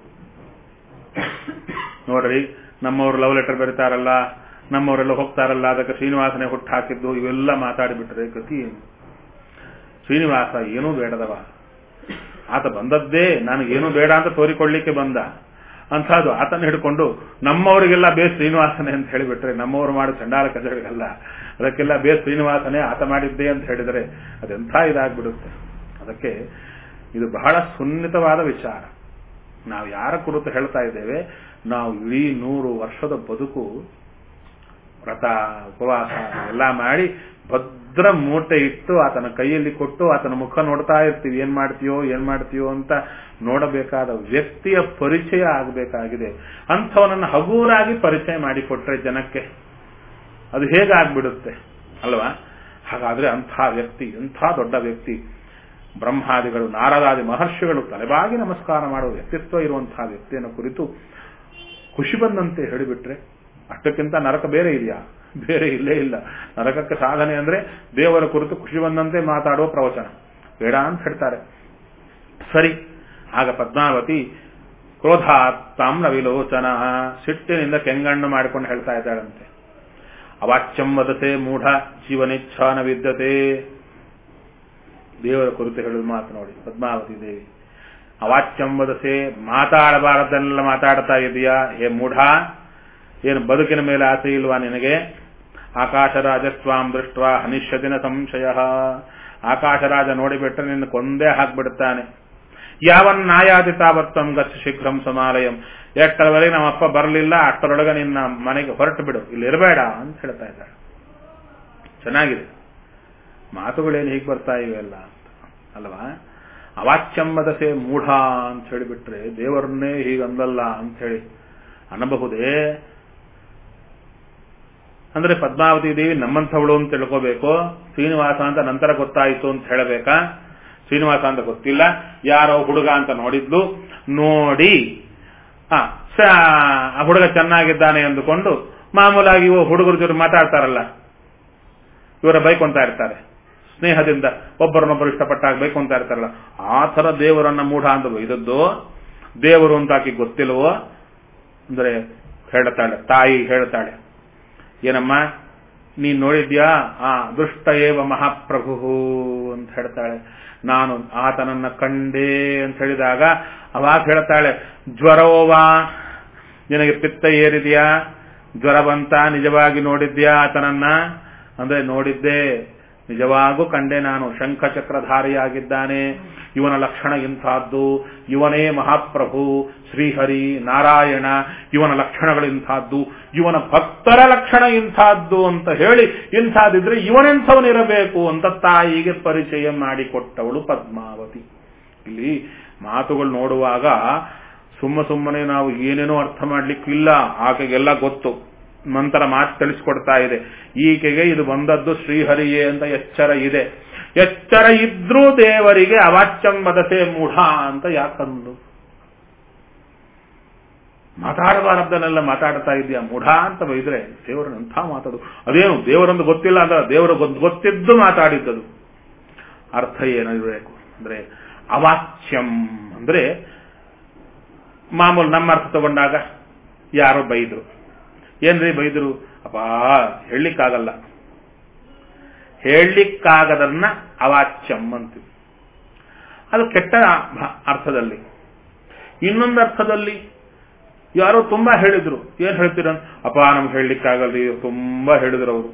ನೋಡ್ರಿ ನಮ್ಮವ್ರು ಲವ್ ಲೆಟರ್ ಬರೀತಾರಲ್ಲ ನಮ್ಮವರೆಲ್ಲ ಹೋಗ್ತಾರಲ್ಲ ಅದಕ್ಕೆ ಶ್ರೀನಿವಾಸನೇ ಹುಟ್ಟು ಹಾಕಿದ್ದು ಇವೆಲ್ಲ ಮಾತಾಡಿಬಿಟ್ರೆ ಗತಿ ಏನು ಶ್ರೀನಿವಾಸ ಏನೂ ಬೇಡದವ ಆತ ಬಂದದ್ದೇ ನನಗೇನು ಬೇಡ ಅಂತ ತೋರಿಕೊಳ್ಳಿಕ್ಕೆ ಬಂದ ಅಂಥದ್ದು ಆತನ ಹಿಡ್ಕೊಂಡು ನಮ್ಮವರಿಗೆಲ್ಲ ಬೇ ಶ್ರೀನಿವಾಸನೇ ಅಂತ ಹೇಳಿಬಿಟ್ರೆ ನಮ್ಮವರು ಮಾಡೋ ಚಂಡಾಲ ಕಜಗಳಿಗಲ್ಲ ಅದಕ್ಕೆಲ್ಲ ಬೇ ಶ್ರೀನಿವಾಸನೇ ಆತ ಮಾಡಿದ್ದೆ ಅಂತ ಹೇಳಿದರೆ ಅದೆಂಥ ಇದಾಗ್ಬಿಡುತ್ತೆ ಅದಕ್ಕೆ ಇದು ಬಹಳ ಸುನ್ನಿತವಾದ ವಿಚಾರ ನಾವು ಯಾರ ಕುರಿತು ಹೇಳ್ತಾ ಇದ್ದೇವೆ ನಾವು ಇಡೀ ನೂರು ವರ್ಷದ ಬದುಕು ವ್ರತ ಉಪವಾಸ ಎಲ್ಲ ಮಾಡಿ ಭದ್ರ ಭದ್ರ ಮೂಟೆ ಇಟ್ಟು ಆತನ ಕೈಯಲ್ಲಿ ಕೊಟ್ಟು ಆತನ ಮುಖ ನೋಡ್ತಾ ಇರ್ತೀವಿ ಏನ್ ಮಾಡ್ತೀಯೋ ಏನ್ ಮಾಡ್ತೀಯೋ ಅಂತ ನೋಡಬೇಕಾದ ವ್ಯಕ್ತಿಯ ಪರಿಚಯ ಆಗಬೇಕಾಗಿದೆ ಅಂಥವನನ್ನ ಹಗೂರಾಗಿ ಪರಿಚಯ ಮಾಡಿಕೊಟ್ರೆ ಜನಕ್ಕೆ ಅದು ಹೇಗಾಗ್ಬಿಡುತ್ತೆ ಅಲ್ವಾ ಹಾಗಾದ್ರೆ ಅಂಥ ವ್ಯಕ್ತಿ ಎಂಥ ದೊಡ್ಡ ವ್ಯಕ್ತಿ ಬ್ರಹ್ಮಾದಿಗಳು ನಾರದಾದಿ ಮಹರ್ಷಿಗಳು ತಲೆಬಾಗಿ ನಮಸ್ಕಾರ ಮಾಡುವ ವ್ಯಕ್ತಿತ್ವ ಇರುವಂತಹ ವ್ಯಕ್ತಿಯನ್ನು ಕುರಿತು ಖುಷಿ ಬಂದಂತೆ ಹೇಳಿಬಿಟ್ರೆ ಅಷ್ಟಕ್ಕಿಂತ ನರಕ ಬೇರೆ ಇದೆಯಾ ಬೇರೆ ಇಲ್ಲೇ ಇಲ್ಲ ನರಕಕ್ಕೆ ಸಾಧನೆ ಅಂದ್ರೆ ದೇವರ ಕುರಿತು ಖುಷಿ ಬಂದಂತೆ ಮಾತಾಡುವ ಪ್ರವಚನ ಬೇಡ ಅಂತ ಹೇಳ್ತಾರೆ ಸರಿ ಆಗ ಪದ್ಮಾವತಿ ಕ್ರೋಧ ತಾಮ್ರ ವಿಲೋಚನ ಸಿಟ್ಟಿನಿಂದ ಕೆಂಗಣ್ಣು ಮಾಡಿಕೊಂಡು ಹೇಳ್ತಾ ಇದ್ದಾಳಂತೆ ಅವಾಚ್ಯಂ ವದತೆ ಮೂಢ ಜೀವನಿಚ್ಛಾನ ವಿದ್ಯತೆ ದೇವರ ಕುರಿತು ಹೇಳುವ ಮಾತು ನೋಡಿ ಪದ್ಮಾವತಿ ದೇವಿ ಅವಾಚ್ಯಂ ವದಸೆ ಮಾತಾಡಬಾರದನ್ನೆಲ್ಲ ಮಾತಾಡ್ತಾ ಇದೆಯಾ ಹೇ ಮೂಢ ಏನು ಬದುಕಿನ ಮೇಲೆ ಆಸೆ ಇಲ್ವಾ ನಿನಗೆ ಆಕಾಶರಾಜಸ್ವಾಂ ದೃಷ್ಟ ಹನಿಷ್ಯದಿನ ಸಂಶಯ ಆಕಾಶರಾಜ ನೋಡಿಬಿಟ್ರೆ ನಿನ್ನ ಕೊಂದೇ ಹಾಕ್ಬಿಡುತ್ತಾನೆ ಯಾವನ್ನಾಯಾದಿ ತಾವತ್ತಂ ಗಚ್ಚ ಶೀಘ್ರಂ ಸಮಾಲಯಂ ಎಷ್ಟರವರೆಗೆ ನಮ್ಮಪ್ಪ ಬರಲಿಲ್ಲ ಅಷ್ಟರೊಳಗೆ ನಿನ್ನ ಮನೆಗೆ ಹೊರಟು ಬಿಡು ಇಲ್ಲಿ ಇರಬೇಡ ಅಂತ ಹೇಳ್ತಾ ಇದ್ದಾಳೆ ಚೆನ್ನಾಗಿದೆ ಮಾತುಗಳೇನು ಹೀಗೆ ಬರ್ತಾ ಇವೆಲ್ಲ ಅಂತ ಅಲ್ವಾ ಅವಾಚ್ಯಂಬದಸೆ ಮೂಢ ಅಂತ ಹೇಳಿಬಿಟ್ರೆ ದೇವರನ್ನೇ ಹೀಗಂದಲ್ಲ ಅಂತ ಹೇಳಿ ಅನ್ನಬಹುದೇ ಅಂದ್ರೆ ಪದ್ಮಾವತಿ ದೇವಿ ನಮ್ಮಂಥವಳು ಅಂತ ತಿಳ್ಕೋಬೇಕು ಶ್ರೀನಿವಾಸ ಅಂತ ನಂತರ ಗೊತ್ತಾಯಿತು ಅಂತ ಹೇಳಬೇಕಾ ಶ್ರೀನಿವಾಸ ಅಂತ ಗೊತ್ತಿಲ್ಲ ಯಾರೋ ಹುಡುಗ ಅಂತ ನೋಡಿದ್ಲು ನೋಡಿ ಆ ಆ ಹುಡುಗ ಚೆನ್ನಾಗಿದ್ದಾನೆ ಅಂದುಕೊಂಡು ಮಾಮೂಲಾಗಿ ಇವು ಹುಡುಗರ ಜೊತೆ ಮಾತಾಡ್ತಾರಲ್ಲ ಇವರ ಬೈಕೊಂತ ಇರ್ತಾರೆ ಸ್ನೇಹದಿಂದ ಒಬ್ಬರನ್ನೊಬ್ಬರು ಇಷ್ಟಪಟ್ಟಾಗ ಬೈಕೊಂತ ಇರ್ತಾರಲ್ಲ ಆ ತರ ದೇವರನ್ನ ಮೂಢ ಅಂತ ಬೈದದ್ದು ದೇವರು ಅಂತ ಆಕಿ ಗೊತ್ತಿಲ್ವೋ ಅಂದ್ರೆ ಹೇಳ್ತಾಳೆ ತಾಯಿ ಹೇಳ್ತಾಳೆ ಏನಮ್ಮ ನೀನ್ ನೋಡಿದ್ಯಾ ಆ ದುಷ್ಟ ಏವ ಮಹಾಪ್ರಭು ಅಂತ ಹೇಳ್ತಾಳೆ ನಾನು ಆತನನ್ನ ಕಂಡೇ ಅಂತ ಹೇಳಿದಾಗ ಅವಾಗ ಹೇಳ್ತಾಳೆ ಜ್ವರೋವಾ ನಿನಗೆ ಪಿತ್ತ ಏರಿದೆಯಾ ಜ್ವರ ಬಂತ ನಿಜವಾಗಿ ನೋಡಿದ್ಯಾ ಆತನನ್ನ ಅಂದ್ರೆ ನೋಡಿದ್ದೆ ನಿಜವಾಗೂ ಕಂಡೆ ನಾನು ಶಂಖಚಕ್ರಧಾರಿಯಾಗಿದ್ದಾನೆ ಇವನ ಲಕ್ಷಣ ಇಂಥದ್ದು ಇವನೇ ಮಹಾಪ್ರಭು ಶ್ರೀಹರಿ ನಾರಾಯಣ ಇವನ ಲಕ್ಷಣಗಳಿಂಥದ್ದು ಇವನ ಭಕ್ತರ ಲಕ್ಷಣ ಇಂಥದ್ದು ಅಂತ ಹೇಳಿ ಇಂಥದ್ದಿದ್ರೆ ಇವನೆಂಥವನಿರಬೇಕು ಅಂತ ತಾಯಿಗೆ ಪರಿಚಯ ಮಾಡಿಕೊಟ್ಟವಳು ಪದ್ಮಾವತಿ ಇಲ್ಲಿ ಮಾತುಗಳು ನೋಡುವಾಗ ಸುಮ್ಮ ಸುಮ್ಮನೆ ನಾವು ಏನೇನೋ ಅರ್ಥ ಮಾಡ್ಲಿಕ್ಕಿಲ್ಲ ಆಕೆಗೆಲ್ಲ ಗೊತ್ತು ನಂತರ ಮಾತು ತಿಳಿಸ್ಕೊಡ್ತಾ ಇದೆ ಈಕೆಗೆ ಇದು ಬಂದದ್ದು ಶ್ರೀಹರಿಯೇ ಅಂತ ಎಚ್ಚರ ಇದೆ ಎಚ್ಚರ ಇದ್ರೂ ದೇವರಿಗೆ ಅವಾಚ್ಯಂ ವದತೆ ಮೂಢ ಅಂತ ಯಾಕಂದು ಮಾತಾಡಬಾರದನ್ನೆಲ್ಲ ಮಾತಾಡ್ತಾ ಇದೆಯಾ ಮೂಢ ಅಂತ ಬೈದ್ರೆ ದೇವರನ್ನ ಎಂಥ ಮಾತಾಡು ಅದೇನು ದೇವರೊಂದು ಗೊತ್ತಿಲ್ಲ ಅಂದ್ರೆ ದೇವರು ಗೊತ್ತಿದ್ದು ಮಾತಾಡಿದ್ದದು ಅರ್ಥ ಏನಿರಬೇಕು ಅಂದ್ರೆ ಅವಾಚ್ಯಂ ಅಂದ್ರೆ ಮಾಮೂಲು ನಮ್ಮ ಅರ್ಥ ತಗೊಂಡಾಗ ಯಾರೋ ಬೈದ್ರು ಏನ್ರಿ ಬೈದ್ರು ಅಪ್ಪಾ ಹೇಳಲಿಕ್ಕಾಗಲ್ಲ ಹೇಳಲಿಕ್ಕಾಗದನ್ನ ಅವಾಚ್ಯಂ ಅಂತೀವಿ ಅದು ಕೆಟ್ಟ ಅರ್ಥದಲ್ಲಿ ಇನ್ನೊಂದು ಅರ್ಥದಲ್ಲಿ ಯಾರೋ ತುಂಬಾ ಹೇಳಿದ್ರು ಏನ್ ಹೇಳ್ತೀರ ಅಪ್ಪ ನಮ್ಗೆ ಹೇಳಲಿಕ್ಕಾಗಲ್ರಿ ತುಂಬಾ ಹೇಳಿದ್ರು ಅವರು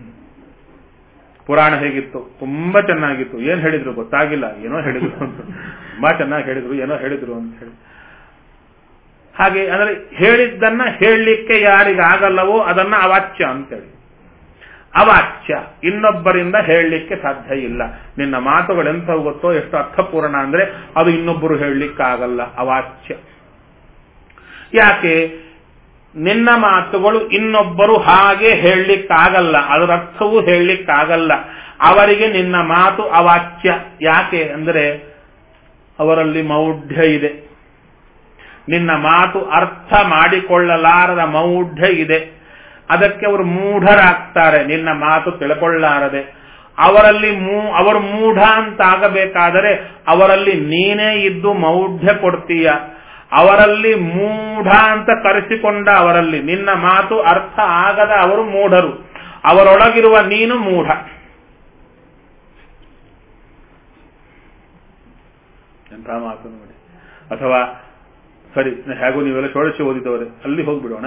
ಪುರಾಣ ಹೇಗಿತ್ತು ತುಂಬಾ ಚೆನ್ನಾಗಿತ್ತು ಏನ್ ಹೇಳಿದ್ರು ಗೊತ್ತಾಗಿಲ್ಲ ಏನೋ ಹೇಳಿದ್ರು ಅಂತ ತುಂಬಾ ಚೆನ್ನಾಗಿ ಹೇಳಿದ್ರು ಏನೋ ಹೇಳಿದ್ರು ಅಂತ ಹೇಳಿ ಹಾಗೆ ಅಂದ್ರೆ ಹೇಳಿದ್ದನ್ನ ಹೇಳಲಿಕ್ಕೆ ಯಾರಿಗಾಗಲ್ಲವೋ ಅದನ್ನ ಅವಾಚ್ಯ ಅಂತೇಳಿ ಅವಾಚ್ಯ ಇನ್ನೊಬ್ಬರಿಂದ ಹೇಳಲಿಕ್ಕೆ ಸಾಧ್ಯ ಇಲ್ಲ ನಿನ್ನ ಮಾತುಗಳೆಂತ ಗೊತ್ತೋ ಎಷ್ಟು ಅರ್ಥಪೂರ್ಣ ಅಂದ್ರೆ ಅದು ಇನ್ನೊಬ್ಬರು ಹೇಳಲಿಕ್ಕಾಗಲ್ಲ ಅವಾಚ್ಯ ಯಾಕೆ ನಿನ್ನ ಮಾತುಗಳು ಇನ್ನೊಬ್ಬರು ಹಾಗೆ ಹೇಳಲಿಕ್ಕಾಗಲ್ಲ ಅದರ ಅರ್ಥವೂ ಹೇಳಲಿಕ್ಕಾಗಲ್ಲ ಅವರಿಗೆ ನಿನ್ನ ಮಾತು ಅವಾಚ್ಯ ಯಾಕೆ ಅಂದ್ರೆ ಅವರಲ್ಲಿ ಮೌಢ್ಯ ಇದೆ ನಿನ್ನ ಮಾತು ಅರ್ಥ ಮಾಡಿಕೊಳ್ಳಲಾರದ ಮೌಢ್ಯ ಇದೆ ಅದಕ್ಕೆ ಅವರು ಮೂಢರಾಗ್ತಾರೆ ನಿನ್ನ ಮಾತು ತಿಳ್ಕೊಳ್ಳಾರದೆ ಅವರಲ್ಲಿ ಮೂ ಅವರು ಮೂಢ ಅಂತಾಗಬೇಕಾದರೆ ಅವರಲ್ಲಿ ನೀನೇ ಇದ್ದು ಮೌಢ್ಯ ಕೊಡ್ತೀಯ ಅವರಲ್ಲಿ ಮೂಢ ಅಂತ ಕರೆಸಿಕೊಂಡ ಅವರಲ್ಲಿ ನಿನ್ನ ಮಾತು ಅರ್ಥ ಆಗದ ಅವರು ಮೂಢರು ಅವರೊಳಗಿರುವ ನೀನು ಮೂಢ ಎಂಥ ಮಾತು ನೋಡಿ ಅಥವಾ ಸರಿ ಹೇಗೂ ನೀವೆಲ್ಲ ಷೋಡಶಿ ಓದಿದವರೆ ಅಲ್ಲಿ ಹೋಗ್ಬಿಡೋಣ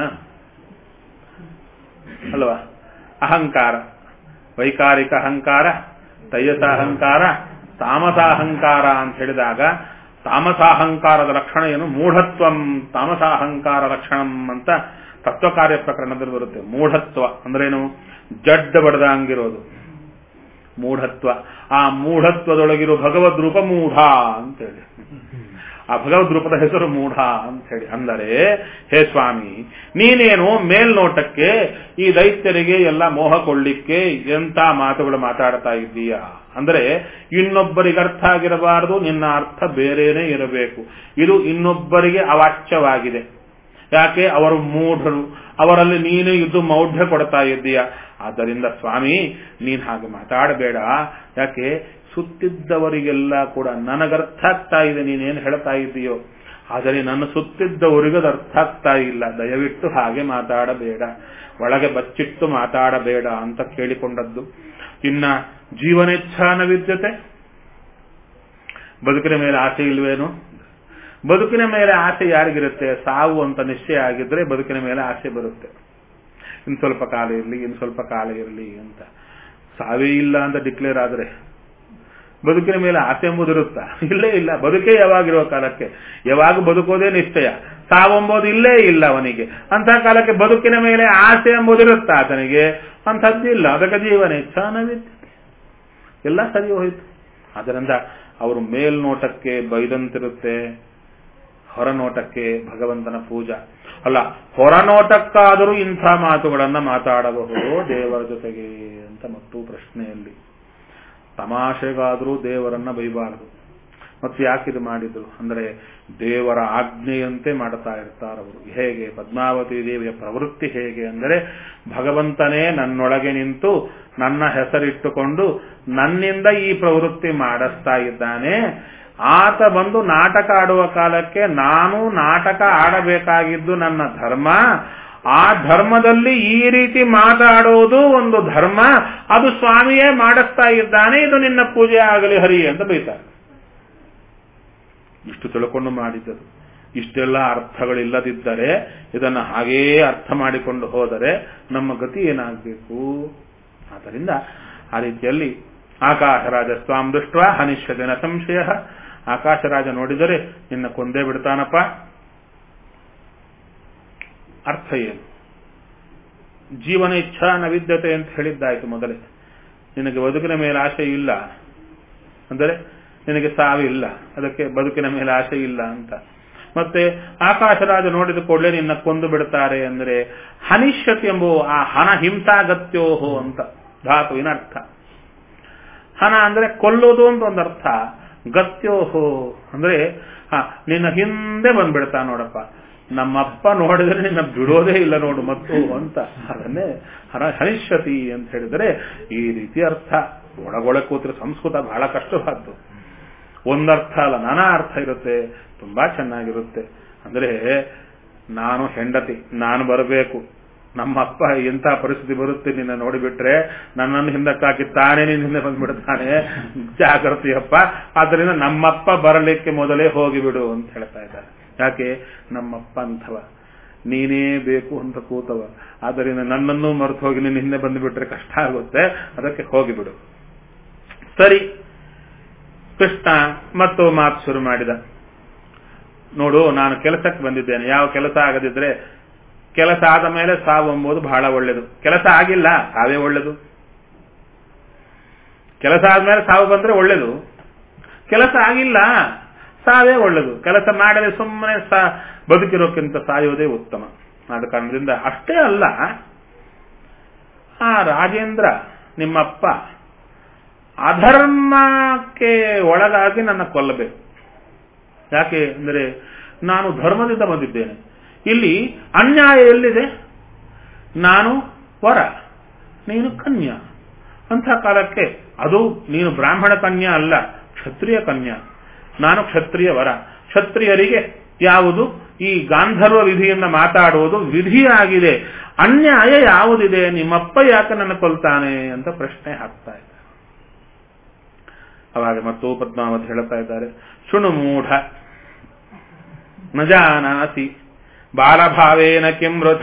ಅಲ್ವಾ ಅಹಂಕಾರ ವೈಕಾರಿಕ ಅಹಂಕಾರ ತೈಯಸ ಅಹಂಕಾರ ತಾಮಸಾಹಂಕಾರ ಅಂತ ಹೇಳಿದಾಗ ತಾಮಸಾಹಂಕಾರದ ಲಕ್ಷಣ ಏನು ಮೂಢತ್ವಂ ತಾಮಸಾಹಂಕಾರ ಲಕ್ಷಣಂ ಅಂತ ತತ್ವಕಾರ್ಯ ಪ್ರಕರಣದಲ್ಲಿ ಬರುತ್ತೆ ಮೂಢತ್ವ ಅಂದ್ರೇನು ಜಡ್ಡ ಬಡದಂಗಿರೋದು ಮೂಢತ್ವ ಆ ಮೂಢತ್ವದೊಳಗಿರೋ ಭಗವದ್ ರೂಪ ಮೂಢ ಅಂತೇಳಿ ಆ ಭಗವದ್ ರೂಪದ ಹೆಸರು ಮೂಢ ಅಂತ ಹೇಳಿ ಅಂದರೆ ಹೇ ಸ್ವಾಮಿ ನೀನೇನು ಮೇಲ್ನೋಟಕ್ಕೆ ಈ ದೈತ್ಯರಿಗೆ ಎಲ್ಲ ಮೋಹ ಕೊಳ್ಳಿಕ್ಕೆ ಎಂತ ಮಾತುಗಳು ಮಾತಾಡ್ತಾ ಇದ್ದೀಯಾ ಅಂದ್ರೆ ಇನ್ನೊಬ್ಬರಿಗೆ ಅರ್ಥ ಆಗಿರಬಾರದು ನಿನ್ನ ಅರ್ಥ ಬೇರೆನೇ ಇರಬೇಕು ಇದು ಇನ್ನೊಬ್ಬರಿಗೆ ಅವಾಚ್ಯವಾಗಿದೆ ಯಾಕೆ ಅವರು ಮೂಢರು ಅವರಲ್ಲಿ ನೀನು ಇದ್ದು ಮೌಢ್ಯ ಕೊಡ್ತಾ ಇದ್ದೀಯ ಆದ್ದರಿಂದ ಸ್ವಾಮಿ ನೀನ್ ಹಾಗೆ ಮಾತಾಡಬೇಡ ಯಾಕೆ ಸುತ್ತಿದ್ದವರಿಗೆಲ್ಲ ಕೂಡ ನನಗರ್ಥ ಆಗ್ತಾ ಇದೆ ನೀನೇನು ಹೇಳ್ತಾ ಇದ್ದೀಯೋ ಆದರೆ ನನ್ನ ಸುತ್ತಿದ್ದವರಿಗೂ ಅದು ಅರ್ಥ ಆಗ್ತಾ ಇಲ್ಲ ದಯವಿಟ್ಟು ಹಾಗೆ ಮಾತಾಡಬೇಡ ಒಳಗೆ ಬಚ್ಚಿಟ್ಟು ಮಾತಾಡಬೇಡ ಅಂತ ಕೇಳಿಕೊಂಡದ್ದು ಇನ್ನ ಜೀವನೇಚ್ಛಾನ ವಿದ್ಯತೆ ಬದುಕಿನ ಮೇಲೆ ಆಸೆ ಇಲ್ವೇನು ಬದುಕಿನ ಮೇಲೆ ಆಸೆ ಯಾರಿಗಿರುತ್ತೆ ಸಾವು ಅಂತ ನಿಶ್ಚಯ ಆಗಿದ್ರೆ ಬದುಕಿನ ಮೇಲೆ ಆಸೆ ಬರುತ್ತೆ ಇನ್ ಸ್ವಲ್ಪ ಕಾಲ ಇರಲಿ ಇನ್ ಸ್ವಲ್ಪ ಕಾಲ ಇರಲಿ ಅಂತ ಸಾವೇ ಇಲ್ಲ ಅಂತ ಡಿಕ್ಲೇರ್ ಆದ್ರೆ ಬದುಕಿನ ಮೇಲೆ ಆಸೆ ಎಂಬುದಿರುತ್ತಾ ಇಲ್ಲೇ ಇಲ್ಲ ಬದುಕೇ ಯಾವಾಗಿರುವ ಕಾಲಕ್ಕೆ ಯಾವಾಗ ಬದುಕೋದೇ ನಿಶ್ಚಯ ಸಾವೆಂಬುದು ಇಲ್ಲೇ ಇಲ್ಲ ಅವನಿಗೆ ಅಂತ ಕಾಲಕ್ಕೆ ಬದುಕಿನ ಮೇಲೆ ಆಸೆ ಎಂಬುದಿರುತ್ತಾ ಆತನಿಗೆ ಅಂಥದ್ದಿಲ್ಲ ಅದಕ್ಕೆ ಜೀವನ ಚಾನವಿದ್ಯತೆ ಎಲ್ಲ ಸರಿ ಹೋಯಿತು ಅದರಿಂದ ಅವರು ಮೇಲ್ನೋಟಕ್ಕೆ ಬೈದಂತಿರುತ್ತೆ ಹೊರನೋಟಕ್ಕೆ ಭಗವಂತನ ಪೂಜಾ ಅಲ್ಲ ಹೊರನೋಟಕ್ಕಾದರೂ ಇಂಥ ಮಾತುಗಳನ್ನ ಮಾತಾಡಬಹುದು ದೇವರ ಜೊತೆಗೆ ಅಂತ ಮತ್ತು ಪ್ರಶ್ನೆಯಲ್ಲಿ ತಮಾಷೆಗಾದರೂ ದೇವರನ್ನ ಬೈಬಾರದು ಮತ್ತು ಯಾಕಿದು ಮಾಡಿದ್ರು ಅಂದ್ರೆ ದೇವರ ಆಜ್ಞೆಯಂತೆ ಮಾಡ್ತಾ ಇರ್ತಾರವರು ಹೇಗೆ ಪದ್ಮಾವತಿ ದೇವಿಯ ಪ್ರವೃತ್ತಿ ಹೇಗೆ ಅಂದರೆ ಭಗವಂತನೇ ನನ್ನೊಳಗೆ ನಿಂತು ನನ್ನ ಹೆಸರಿಟ್ಟುಕೊಂಡು ನನ್ನಿಂದ ಈ ಪ್ರವೃತ್ತಿ ಮಾಡಿಸ್ತಾ ಇದ್ದಾನೆ ಆತ ಬಂದು ನಾಟಕ ಆಡುವ ಕಾಲಕ್ಕೆ ನಾನು ನಾಟಕ ಆಡಬೇಕಾಗಿದ್ದು ನನ್ನ ಧರ್ಮ ಆ ಧರ್ಮದಲ್ಲಿ ಈ ರೀತಿ ಮಾತಾಡೋದು ಒಂದು ಧರ್ಮ ಅದು ಸ್ವಾಮಿಯೇ ಮಾಡಿಸ್ತಾ ಇದ್ದಾನೆ ಇದು ನಿನ್ನ ಪೂಜೆ ಆಗಲಿ ಹರಿ ಅಂತ ಬೈತಾರೆ ಇಷ್ಟು ತಿಳ್ಕೊಂಡು ಮಾಡಿದ್ದರು ಇಷ್ಟೆಲ್ಲ ಅರ್ಥಗಳಿಲ್ಲದಿದ್ದರೆ ಇದನ್ನು ಹಾಗೇ ಅರ್ಥ ಮಾಡಿಕೊಂಡು ಹೋದರೆ ನಮ್ಮ ಗತಿ ಏನಾಗಬೇಕು ಆದ್ದರಿಂದ ಆ ರೀತಿಯಲ್ಲಿ ಆಕಾಶರಾಜ ಸ್ವಾಂ ದೃಷ್ಟ ಹನಿಷ್ಯದಿನ ಸಂಶಯ ಆಕಾಶರಾಜ ನೋಡಿದರೆ ನಿನ್ನ ಕೊಂದೇ ಬಿಡ್ತಾನಪ್ಪ ಅರ್ಥ ಏನು ಜೀವನ ಇಚ್ಛಾ ನವಿದ್ಯತೆ ಅಂತ ಹೇಳಿದ್ದಾಯ್ತು ಮೊದಲೇ ನಿನಗೆ ಬದುಕಿನ ಮೇಲೆ ಆಸೆ ಇಲ್ಲ ಅಂದರೆ ನಿನಗೆ ಸಾವಿಲ್ಲ ಅದಕ್ಕೆ ಬದುಕಿನ ಮೇಲೆ ಆಸೆ ಇಲ್ಲ ಅಂತ ಮತ್ತೆ ಆಕಾಶರಾಜ ನೋಡಿದ ಕೂಡಲೇ ನಿನ್ನ ಕೊಂದು ಬಿಡ್ತಾರೆ ಅಂದ್ರೆ ಹನಿಷ್ಯತಿ ಎಂಬುವ ಆ ಹನ ಹಿಂಸಾಗತ್ಯೋಹೋ ಅಂತ ಧಾತುವಿನ ಅರ್ಥ ಹನ ಅಂದ್ರೆ ಕೊಲ್ಲೋದು ಅಂತ ಒಂದು ಅರ್ಥ ಗತ್ಯೋಹೋ ಅಂದ್ರೆ ಹ ನಿನ್ನ ಹಿಂದೆ ಬಂದ್ಬಿಡ್ತಾ ನೋಡಪ್ಪ ನಮ್ಮಪ್ಪ ನೋಡಿದ್ರೆ ನಿನ್ನ ಬಿಡೋದೇ ಇಲ್ಲ ನೋಡು ಮತ್ತು ಅಂತ ಅದನ್ನೇ ಹರ ಹನಿಷ್ಯತಿ ಅಂತ ಹೇಳಿದರೆ ಈ ರೀತಿ ಅರ್ಥ ಒಳಗೊಳ ಕೂತ್ರೆ ಸಂಸ್ಕೃತ ಬಹಳ ಕಷ್ಟವಾದ್ದು ಒಂದರ್ಥ ಅಲ್ಲ ನಾನಾ ಅರ್ಥ ಇರುತ್ತೆ ತುಂಬಾ ಚೆನ್ನಾಗಿರುತ್ತೆ ಅಂದ್ರೆ ನಾನು ಹೆಂಡತಿ ನಾನು ಬರಬೇಕು ನಮ್ಮಪ್ಪ ಎಂಥ ಪರಿಸ್ಥಿತಿ ಬರುತ್ತೆ ನಿನ್ನ ನೋಡಿಬಿಟ್ರೆ ನನ್ನನ್ನು ಹಿಂದಕ್ಕಾಕಿ ತಾನೇ ನಿನ್ನ ಹಿಂದೆ ಬಂದ್ಬಿಡ್ತಾನೆ ಜಾಗೃತಿಯಪ್ಪ ಆದ್ದರಿಂದ ನಮ್ಮಪ್ಪ ಬರಲಿಕ್ಕೆ ಮೊದಲೇ ಹೋಗಿಬಿಡು ಅಂತ ಹೇಳ್ತಾ ಇದ್ದಾರೆ ಯಾಕೆ ನಮ್ಮಪ್ಪ ಅಂಥವ ನೀನೇ ಬೇಕು ಅಂತ ಕೂತವ ಆದ್ದರಿಂದ ನನ್ನನ್ನು ಮರೆತು ಹೋಗಿ ನಿನ್ನ ಹಿಂದೆ ಬಂದುಬಿಟ್ರೆ ಕಷ್ಟ ಆಗುತ್ತೆ ಅದಕ್ಕೆ ಹೋಗಿಬಿಡು ಸರಿ ಕೃಷ್ಣ ಮತ್ತು ಮಾತು ಶುರು ಮಾಡಿದ ನೋಡು ನಾನು ಕೆಲಸಕ್ಕೆ ಬಂದಿದ್ದೇನೆ ಯಾವ ಕೆಲಸ ಆಗದಿದ್ರೆ ಕೆಲಸ ಆದ ಮೇಲೆ ಸಾವು ಎಂಬುದು ಬಹಳ ಒಳ್ಳೆಯದು ಕೆಲಸ ಆಗಿಲ್ಲ ಸಾವೇ ಒಳ್ಳೆದು ಕೆಲಸ ಆದ್ಮೇಲೆ ಸಾವು ಬಂದ್ರೆ ಒಳ್ಳೆದು ಕೆಲಸ ಆಗಿಲ್ಲ ಸಾವೇ ಒಳ್ಳೆದು ಕೆಲಸ ಮಾಡದೆ ಸುಮ್ಮನೆ ಸಾ ಬದುಕಿರೋಕ್ಕಿಂತ ಸಾಯೋದೇ ಉತ್ತಮ ಆದ ಕಾರಣದಿಂದ ಅಷ್ಟೇ ಅಲ್ಲ ಆ ರಾಜೇಂದ್ರ ನಿಮ್ಮಪ್ಪ ಅಧರ್ಮಕ್ಕೆ ಒಳಗಾಗಿ ನನ್ನ ಕೊಲ್ಲಬೇಕು ಯಾಕೆ ಅಂದರೆ ನಾನು ಧರ್ಮದಿಂದ ಬಂದಿದ್ದೇನೆ ಇಲ್ಲಿ ಅನ್ಯಾಯ ಎಲ್ಲಿದೆ ನಾನು ವರ ನೀನು ಕನ್ಯಾ ಅಂಥ ಕಾಲಕ್ಕೆ ಅದು ನೀನು ಬ್ರಾಹ್ಮಣ ಕನ್ಯಾ ಅಲ್ಲ ಕ್ಷತ್ರಿಯ ಕನ್ಯಾ ನಾನು ಕ್ಷತ್ರಿಯ ವರ ಕ್ಷತ್ರಿಯರಿಗೆ ಯಾವುದು ಈ ಗಾಂಧರ್ವ ವಿಧಿಯಿಂದ ಮಾತಾಡುವುದು ವಿಧಿಯಾಗಿದೆ ಅನ್ಯಾಯ ಯಾವುದಿದೆ ನಿಮ್ಮಪ್ಪ ಯಾಕೆ ನನ್ನ ಕೊಲ್ತಾನೆ ಅಂತ ಪ್ರಶ್ನೆ ಹಾಕ್ತಾ ಇದ್ದಾರೆ ಅವಾಗ ಮತ್ತು ಪದ್ಮಾವತಿ ಹೇಳ್ತಾ ಇದ್ದಾರೆ ಶೃಣು ಮೂಢ ನ ಜಾನಾಸಿ ಬಾಲಭಾವೇನ ಕಿಮೃಥ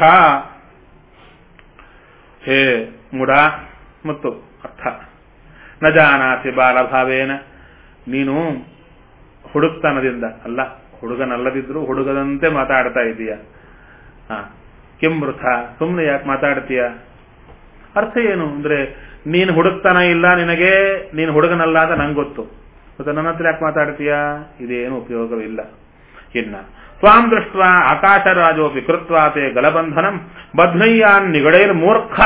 ಹೇ ಮೂಢ ಮತ್ತು ಅರ್ಥ ನ ಜಾನಾಸಿ ಬಾಲಭಾವೇನ ನೀನು ಹುಡುಕ್ತನದಿಂದ ಅಲ್ಲ ಹುಡುಗನಲ್ಲದಿದ್ರು ಹುಡುಗದಂತೆ ಮಾತಾಡ್ತಾ ಇದೀಯ ಹ ಕಿಮೃಥ ಸುಮ್ಮನೆ ಯಾಕೆ ಮಾತಾಡ್ತೀಯ ಅರ್ಥ ಏನು ಅಂದ್ರೆ ನೀನು ಹುಡುಕ್ತಾನ ಇಲ್ಲ ನಿನಗೆ ನೀನು ಹುಡುಗನಲ್ಲ ಅಂತ ನಂಗೆ ಗೊತ್ತು ಮತ್ತೆ ನನ್ನ ಹತ್ರ ಯಾಕೆ ಮಾತಾಡ್ತೀಯಾ ಇದೇನು ಉಪಯೋಗವಿಲ್ಲ ಇನ್ನ ತ್ವಾಂ ದೃಷ್ಟ ಆಕಾಶರಾಜೋಪಿ ಕೃತ್ವಾತೆ ಗಲಬಂಧನಂ ಬಧ್ನಯ್ಯಾನ್ ನಿಗಡೈರ್ ಮೂರ್ಖ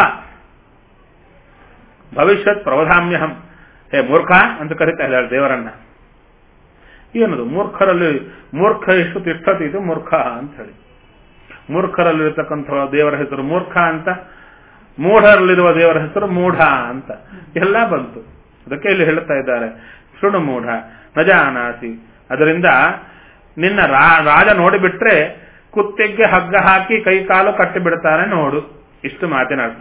ಭವಿಷ್ಯತ್ ಪ್ರವಧಾಮ್ಯಹಂ ಹೇ ಮೂರ್ಖ ಅಂತ ಕರಿತಾ ಇದ್ದಾಳೆ ದೇವರನ್ನ ಏನದು ಮೂರ್ಖರಲ್ಲಿ ಮೂರ್ಖ ಎಷ್ಟು ತಿಷ್ಠತಿ ಇದು ಮೂರ್ಖ ಅಂತ ಹೇಳಿ ಮೂರ್ಖರಲ್ಲಿರತಕ್ಕಂಥ ದೇವರ ಹೆಸರು ಮೂರ್ಖ ಅಂತ ಮೂಢರಲ್ಲಿರುವ ದೇವರ ಹೆಸರು ಮೂಢ ಅಂತ ಎಲ್ಲ ಬಂತು ಅದಕ್ಕೆ ಇಲ್ಲಿ ಹೇಳ್ತಾ ಇದ್ದಾರೆ ಶೃಣು ಮೂಢ ನಜಾನಾಸಿ ಅದರಿಂದ ನಿನ್ನ ರಾಜ ನೋಡಿಬಿಟ್ರೆ ಕುತ್ತಿಗೆ ಹಗ್ಗ ಹಾಕಿ ಕೈ ಕಾಲು ಕಟ್ಟಿ ಬಿಡ್ತಾನೆ ನೋಡು ಇಷ್ಟು ಮಾತಿನ ಅರ್ಥ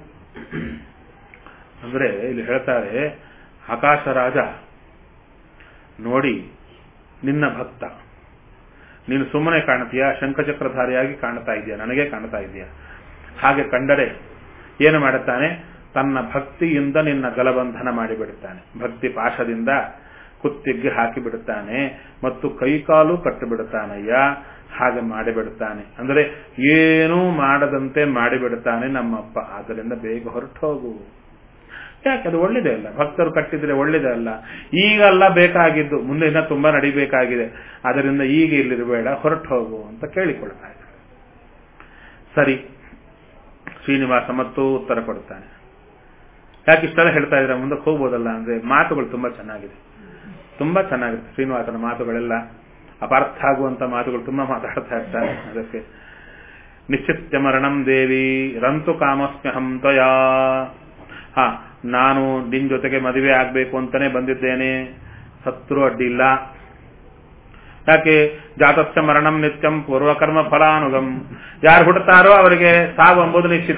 ಅಂದ್ರೆ ಇಲ್ಲಿ ಹೇಳ್ತಾರೆ ಆಕಾಶ ರಾಜ ನೋಡಿ ನಿನ್ನ ಭಕ್ತ ನೀನು ಸುಮ್ಮನೆ ಕಾಣ್ತೀಯಾ ಶಂಖಚಕ್ರಧಾರಿಯಾಗಿ ಕಾಣ್ತಾ ಇದೆಯಾ ನನಗೆ ಕಾಣ್ತಾ ಇದೆಯಾ ಹಾಗೆ ಕಂಡರೆ ಏನು ಮಾಡುತ್ತಾನೆ ತನ್ನ ಭಕ್ತಿಯಿಂದ ನಿನ್ನ ಗಲಬಂಧನ ಮಾಡಿಬಿಡುತ್ತಾನೆ ಭಕ್ತಿ ಪಾಶದಿಂದ ಕುತ್ತಿಗೆ ಹಾಕಿ ಬಿಡುತ್ತಾನೆ ಮತ್ತು ಕೈಕಾಲು ಕಟ್ಟು ಬಿಡುತ್ತಾನಯ್ಯ ಹಾಗೆ ಮಾಡಿಬಿಡುತ್ತಾನೆ ಅಂದರೆ ಏನೂ ಮಾಡದಂತೆ ಮಾಡಿಬಿಡುತ್ತಾನೆ ನಮ್ಮಪ್ಪ ಆದ್ದರಿಂದ ಬೇಗ ಹೊರಟು ಹೋಗು ಯಾಕೆ ಅದು ಒಳ್ಳೇದೇ ಅಲ್ಲ ಭಕ್ತರು ಕಟ್ಟಿದ್ರೆ ಒಳ್ಳೇದೇ ಅಲ್ಲ ಈಗಲ್ಲ ಬೇಕಾಗಿದ್ದು ಮುಂದೆ ಇನ್ನ ತುಂಬಾ ನಡಿಬೇಕಾಗಿದೆ ಅದರಿಂದ ಈಗ ಇಲ್ಲಿರಬೇಡ ಹೊರಟು ಹೋಗು ಅಂತ ಕೇಳಿಕೊಳ್ತಾ ಇದ್ದಾರೆ ಸರಿ ಶ್ರೀನಿವಾಸ ಮತ್ತು ಉತ್ತರ ಕೊಡ್ತಾನೆ ಯಾಕೆ ಇಷ್ಟೆಲ್ಲ ಹೇಳ್ತಾ ಇದ್ರೆ ಮುಂದಕ್ಕೆ ಹೋಗ್ಬೋದಲ್ಲ ಅಂದ್ರೆ ಮಾತುಗಳು ತುಂಬಾ ಚೆನ್ನಾಗಿದೆ ತುಂಬಾ ಚೆನ್ನಾಗಿದೆ ಶ್ರೀನಿವಾಸನ ಮಾತುಗಳೆಲ್ಲ ಅಪಾರ್ಥ ಆಗುವಂತ ಮಾತುಗಳು ತುಂಬಾ ಮಾತಾಡ್ತಾ ಇರ್ತಾರೆ ಅದಕ್ಕೆ ನಿಶ್ಚಿತ್ಯ ಮರಣಂ ದೇವಿ ರಂತು ಕಾಮಸ್ಮ್ಯಹಂ ತ್ವಯಾ ಹಾ ನಾನು ನಿನ್ ಜೊತೆಗೆ ಮದುವೆ ಆಗ್ಬೇಕು ಅಂತಾನೆ ಬಂದಿದ್ದೇನೆ ಸತ್ರು ಅಡ್ಡಿಲ್ಲ ಯಾಕೆ ಜಾತಸ್ಯ ಮರಣಂ ನಿತ್ಯಂ ಪೂರ್ವಕರ್ಮ ಫಲಾನುಗಂ ಯಾರು ಹುಡ್ತಾರೋ ಅವರಿಗೆ ಸಾವು ಎಂಬುದು ನಿಶ್ಚಿತ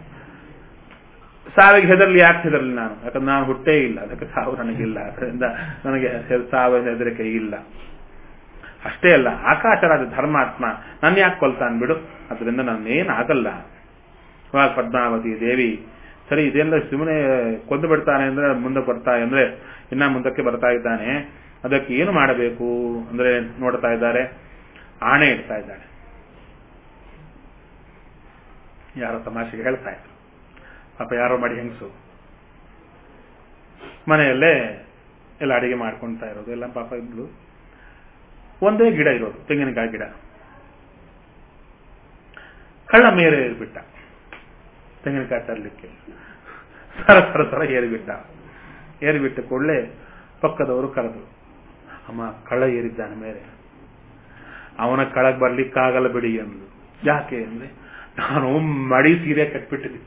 ಸಾವಿಗೆ ಹೆದರ್ಲಿ ಯಾಕೆ ಹೆದರ್ಲಿ ನಾನು ಯಾಕಂದ್ರೆ ನಾನು ಹುಟ್ಟೇ ಇಲ್ಲ ಅದಕ್ಕೆ ಸಾವು ನನಗಿಲ್ಲ ಅದರಿಂದ ನನಗೆ ಸಾವಿನ ಹೆದರಿಕೆ ಇಲ್ಲ ಅಷ್ಟೇ ಅಲ್ಲ ಆಕಾಶರಾಜ ಧರ್ಮಾತ್ಮ ನನ್ನ ಯಾಕೆ ಕೊಲ್ತಾನ್ ಬಿಡು ಅದರಿಂದ ನನ್ನೇನು ಆಗಲ್ಲ ಇವಾಗ ಪದ್ಮಾವತಿ ದೇವಿ ಸರಿ ಇದೆಲ್ಲ ಸುಮ್ಮನೆ ಕೊಂದು ಬಿಡ್ತಾನೆ ಅಂದ್ರೆ ಮುಂದೆ ಬರ್ತಾ ಅಂದ್ರೆ ಇನ್ನ ಮುಂದಕ್ಕೆ ಬರ್ತಾ ಇದ್ದಾನೆ ಅದಕ್ಕೆ ಏನು ಮಾಡಬೇಕು ಅಂದ್ರೆ ನೋಡ್ತಾ ಇದ್ದಾರೆ ಆಣೆ ಇಡ್ತಾ ಇದ್ದಾಳೆ ಯಾರೋ ತಮಾಷೆಗೆ ಹೇಳ್ತಾ ಇದ್ರು ಪಾಪ ಯಾರೋ ಮಾಡಿ ಹೆಂಗಸು ಮನೆಯಲ್ಲೇ ಎಲ್ಲ ಅಡಿಗೆ ಮಾಡ್ಕೊಳ್ತಾ ಇರೋದು ಎಲ್ಲ ಪಾಪ ಇದ್ಲು ಒಂದೇ ಗಿಡ ಇರೋದು ತೆಂಗಿನಕಾಯಿ ಗಿಡ ಕಳ್ಳ ಮೇಲೆ ಏರ್ಬಿಟ್ಟ ತೆಂಗಿನಕಾಯಿ ತರಲಿಕ್ಕೆ ಸರ ಸರ ಸರ ಏರಿಬಿಟ್ಟ ಏರಿಬಿಟ್ಟ ಕೂಡಲೇ ಪಕ್ಕದವರು ಕರೆದು ಅಮ್ಮ ಕಳ್ಳ ಏರಿದ್ದಾನೆ ಮೇಲೆ ಅವನ ಕಳಗ್ ಬರ್ಲಿಕ್ಕಾಗಲ್ಲ ಬಿಡಿ ಅಂದ್ರು ಯಾಕೆ ಅಂದ್ರೆ ನಾನು ಮಡಿ ಸೀರೆ ಕಟ್ಬಿಟ್ಟಿದ್ದೆ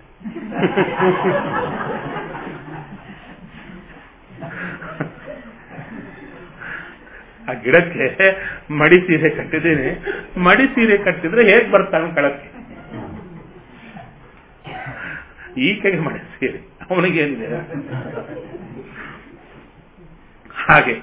ಆ ಗಿಡಕ್ಕೆ ಮಡಿ ಸೀರೆ ಕಟ್ಟಿದ್ದೀನಿ ಮಡಿ ಸೀರೆ ಕಟ್ಟಿದ್ರೆ ಹೇಗ್ ಬರ್ತಾನೆ ಕಳಕ್ಕೆ ಈಕೆಗೆ ಮಡಿ ಸೀರೆ ಅವನಿಗೇನಿದೆ ಹಾಗೆ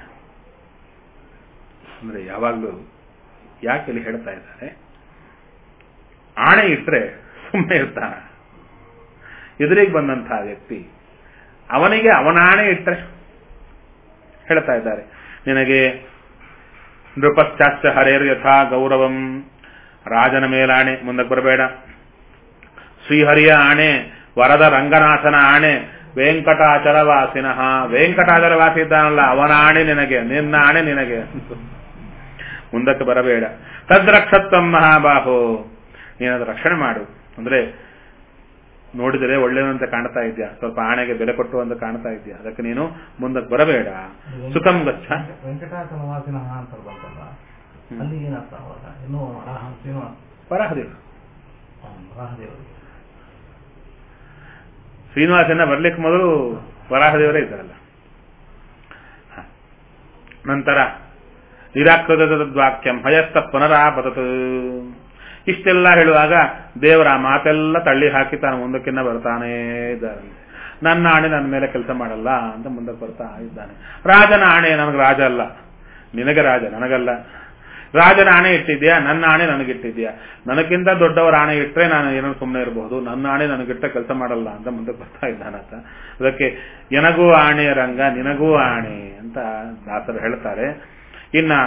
ಅಂದ್ರೆ ಯಾವಾಗ್ಲೂ ಯಾಕೆ ಇಲ್ಲಿ ಹೇಳ್ತಾ ಇದ್ದಾರೆ ಆಣೆ ಇಟ್ರೆ ಸುಮ್ಮನೆ ಇರ್ತಾನ ಎದುರಿಗೆ ಬಂದಂತಹ ವ್ಯಕ್ತಿ ಅವನಿಗೆ ಅವನ ಆಣೆ ಇಟ್ಟರೆ ಹೇಳ್ತಾ ಇದ್ದಾರೆ ನಿನಗೆ ನೃಪಶ್ಚಾಸ್ಯ ಹರೇರ್ ಯಥಾ ಗೌರವಂ ರಾಜನ ಮೇಲಾಣೆ ಮುಂದಕ್ಕೆ ಬರಬೇಡ ಶ್ರೀಹರಿಯ ಆಣೆ ವರದ ರಂಗನಾಥನ ಆಣೆ ವೆಂಕಟಾಚಲ ವಾಸಿನಃ ವೆಂಕಟಾಚಲ ವಾಸಿ ಇದ್ದಾನಲ್ಲ ಅವನ ಆಣೆ ನಿನಗೆ ನಿನ್ನ ಆಣೆ ನಿನಗೆ ಮುಂದಕ್ಕೆ ಬರಬೇಡ ತದ್ರಕ್ಷತ್ವಂ ಮಹಾಬಾಹೋ ನೀನದು ರಕ್ಷಣೆ ಮಾಡು ಅಂದ್ರೆ ನೋಡಿದರೆ ಒಳ್ಳೆಯದಂತೆ ಕಾಣ್ತಾ ಇದೆಯಾ ಸ್ವಲ್ಪ ಆಣೆಗೆ ಬೆಲೆ ಕೊಟ್ಟು ಅಂತ ಕಾಣ್ತಾ ಇದೆಯಾ ಅದಕ್ಕೆ ನೀನು ಮುಂದಕ್ಕೆ ಬರಬೇಡ ಸುಖಂ ಗಚ್ಚ
ವೆಂಕಟಾಚಲ ವಾಸಿನ ಅಂತ ಬಂತಲ್ಲ ಅಲ್ಲಿ ಏನರ್ಥ ಅವಾಗ ಇನ್ನೂ ವರಾಹ ಶ್ರೀನಿವಾಸ
ವರಾಹದೇವ
ವರಾಹದೇವರು
ಶ್ರೀನಿವಾಸನ ಬರ್ಲಿಕ್ಕೆ ಮೊದಲು ವರಾಹದೇವರೇ ಇದ್ದಾರಲ್ಲ ಹ. ನಂತರ ನಿರಾಕೃತವಾಕ್ಯಂ ಹಯಸ್ತ ಪುನರಾಪತತ್ ಇಷ್ಟೆಲ್ಲ ಹೇಳುವಾಗ ದೇವರ ಮಾತೆಲ್ಲ ತಳ್ಳಿ ಹಾಕಿ ತಾನು ಮುಂದಕ್ಕಿನ್ನ ಬರ್ತಾನೇ ಇದ್ದಾರೆ ನನ್ನ ಆಣೆ ನನ್ನ ಮೇಲೆ ಕೆಲಸ ಮಾಡಲ್ಲ ಅಂತ ಮುಂದಕ್ಕೆ ಬರ್ತಾ ಇದ್ದಾನೆ ರಾಜನ ಆಣೆ ನನಗೆ ರಾಜ ಅಲ್ಲ ನಿನಗೆ ರಾಜ ನನಗಲ್ಲ ರಾಜನ ಆಣೆ ಇಟ್ಟಿದ್ಯಾ ನನ್ನ ಆಣೆ ನನಗಿಟ್ಟಿದ್ಯಾ ನನಗಿಂತ ದೊಡ್ಡವರ ಆಣೆ ಇಟ್ಟರೆ ನಾನು ಏನೋ ಸುಮ್ಮನೆ ಇರಬಹುದು ನನ್ನ ಆಣೆ ನನಗಿಟ್ಟ ಕೆಲಸ ಮಾಡಲ್ಲ ಅಂತ ಮುಂದಕ್ಕೆ ಬರ್ತಾ ಇದ್ದಾನಂತ ಅದಕ್ಕೆ ಎನಗೂ ಆಣೆ ರಂಗ ನಿನಗೂ ಆಣೆ ಅಂತ ದಾಸರು ಹೇಳ್ತಾರೆ ಇನ್ನ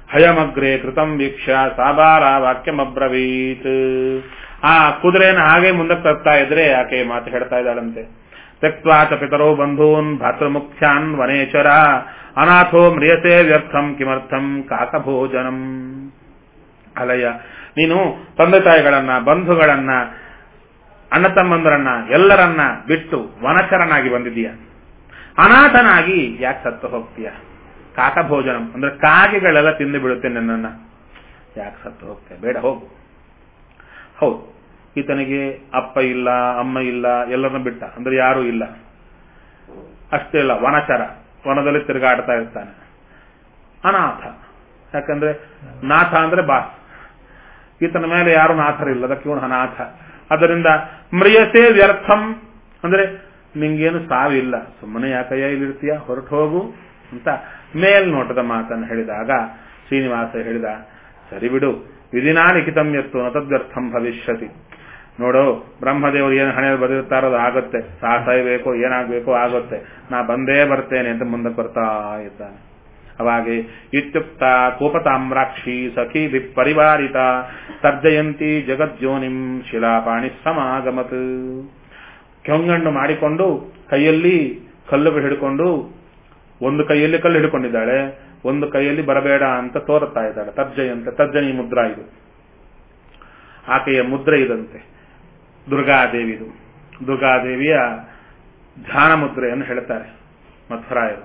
ಹಯಮಗ್ರೆ ಕೃತಂ ವೀಕ್ಷ ಸಾಬಾರ ವಾಕ್ಯಮಬ್ರವೀತ್ ಆ ಕುದುರೆನ ಹಾಗೆ ಮುಂದಕ್ಕೆ ತರ್ತಾ ಇದ್ರೆ ಆಕೆ ಮಾತು ಹೇಳ್ತಾ ಇದ್ದಾಳಂತೆ ತ್ಯಕ್ವಾ ಚ ಪಿತರೋ ಬಂಧೂನ್ ಭಾತೃಮುಖ್ಯಾನ್ ವನೇಶ್ವರ ಅನಾಥೋ ಮ್ರಿಯತೆ ವ್ಯರ್ಥಂ ಕಿಮರ್ಥಂ ಕಾಕಭೋಜನಂ ಅಲಯ್ಯ ನೀನು ತಂದೆ ತಾಯಿಗಳನ್ನ ಬಂಧುಗಳನ್ನ ಅಣ್ಣ ತಮ್ಮಂದರನ್ನ ಎಲ್ಲರನ್ನ ಬಿಟ್ಟು ವನಚರನಾಗಿ ಬಂದಿದೀಯ ಅನಾಥನಾಗಿ ಯಾಕೆ ಸತ್ತು ಹೋಗ್ತೀಯ ಕಾಕಭೋಜನಂ ಅಂದ್ರೆ ಕಾಗೆಗಳೆಲ್ಲ ತಿಂದು ಬಿಡುತ್ತೆ ನನ್ನನ್ನ ಯಾಕೆ ಸತ್ತು ಹೋಗ್ತೀಯ ಬೇಡ ಹೋಗು ಹೌದು ಈತನಿಗೆ ಅಪ್ಪ ಇಲ್ಲ ಅಮ್ಮ ಇಲ್ಲ ಎಲ್ಲರನ್ನ ಬಿಟ್ಟ ಅಂದ್ರೆ ಯಾರೂ ಇಲ್ಲ ಅಷ್ಟೇ ಇಲ್ಲ ವನಚರ ವನದಲ್ಲಿ ತಿರುಗಾಡ್ತಾ ಇರ್ತಾನೆ ಅನಾಥ ಯಾಕಂದ್ರೆ ನಾಥ ಅಂದ್ರೆ ಬಾಸ್ ಈತನ ಮೇಲೆ ಯಾರು ನಾಥರಿಲ್ಲ ಅದಕ್ಕೆ ಇವನು ಅನಾಥ ಅದರಿಂದ ಮ್ರಿಯಸೆ ವ್ಯರ್ಥಂ ಅಂದ್ರೆ ನಿಂಗೇನು ಸಾವಿಲ್ಲ ಸುಮ್ಮನೆ ಯಾಕಯ್ಯ ಇಲ್ಲಿರ್ತೀಯ ಹೊರಟು ಹೋಗು ಅಂತ ಮೇಲ್ನೋಟದ ಮಾತನ್ನು ಹೇಳಿದಾಗ ಶ್ರೀನಿವಾಸ ಹೇಳಿದ ಸರಿ ಬಿಡು ವಿಧಿನಾ ಲಿಖಿತಂ ಎತ್ತು ನ ತದ್ವ್ಯರ್ಥಂ ಭವಿಷ್ಯತಿ ನೋಡು ಬ್ರಹ್ಮದೇವರು ಏನು ಹಣೆಯಲ್ಲಿ ಬರೆದಿರ್ತಾರೋ ಅದು ಆಗುತ್ತೆ ಸಾಯಿಬೇಕೋ ಏನಾಗಬೇಕೋ ಆಗುತ್ತೆ ನಾ ಬಂದೇ ಬರ್ತೇನೆ ಅಂತ ಮುಂದಕ್ಕೆ ಬರ್ತಾ ಇದ್ದಾನೆ ಅವಾಗೆ ಇತ್ಯುಕ್ತ ಕೋಪತಾಮ್ರಾಕ್ಷಿ ಸಖಿ ಪರಿವಾರಿತ ಸರ್ಜಯಂತಿ ಜಗಜ್ಯೋನಿಂ ಶಿಲಾಪಾಣಿ ಸಮಾಗಮತ್ ಕೆಂಗಣ್ಣು ಮಾಡಿಕೊಂಡು ಕೈಯಲ್ಲಿ ಕಲ್ಲುಗಳು ಹಿಡ್ಕೊಂಡು ಒಂದು ಕೈಯಲ್ಲಿ ಕಲ್ಲು ಹಿಡ್ಕೊಂಡಿದ್ದಾಳೆ ಒಂದು ಕೈಯಲ್ಲಿ ಬರಬೇಡ ಅಂತ ತೋರುತ್ತಾ ಇದ್ದಾಳೆ ತರ್ಜಯಂತೆ ತರ್ಜನಿ ಮುದ್ರಾ ಇದು ಆಕೆಯ ಮುದ್ರೆ ಇದಂತೆ ದುರ್ಗಾದೇವಿದು ದುರ್ಗಾದೇವಿಯ ಧ್ಯಾನ ಮುದ್ರೆಯನ್ನು ಹೇಳ್ತಾರೆ ಮಧ್ವರಾಯರು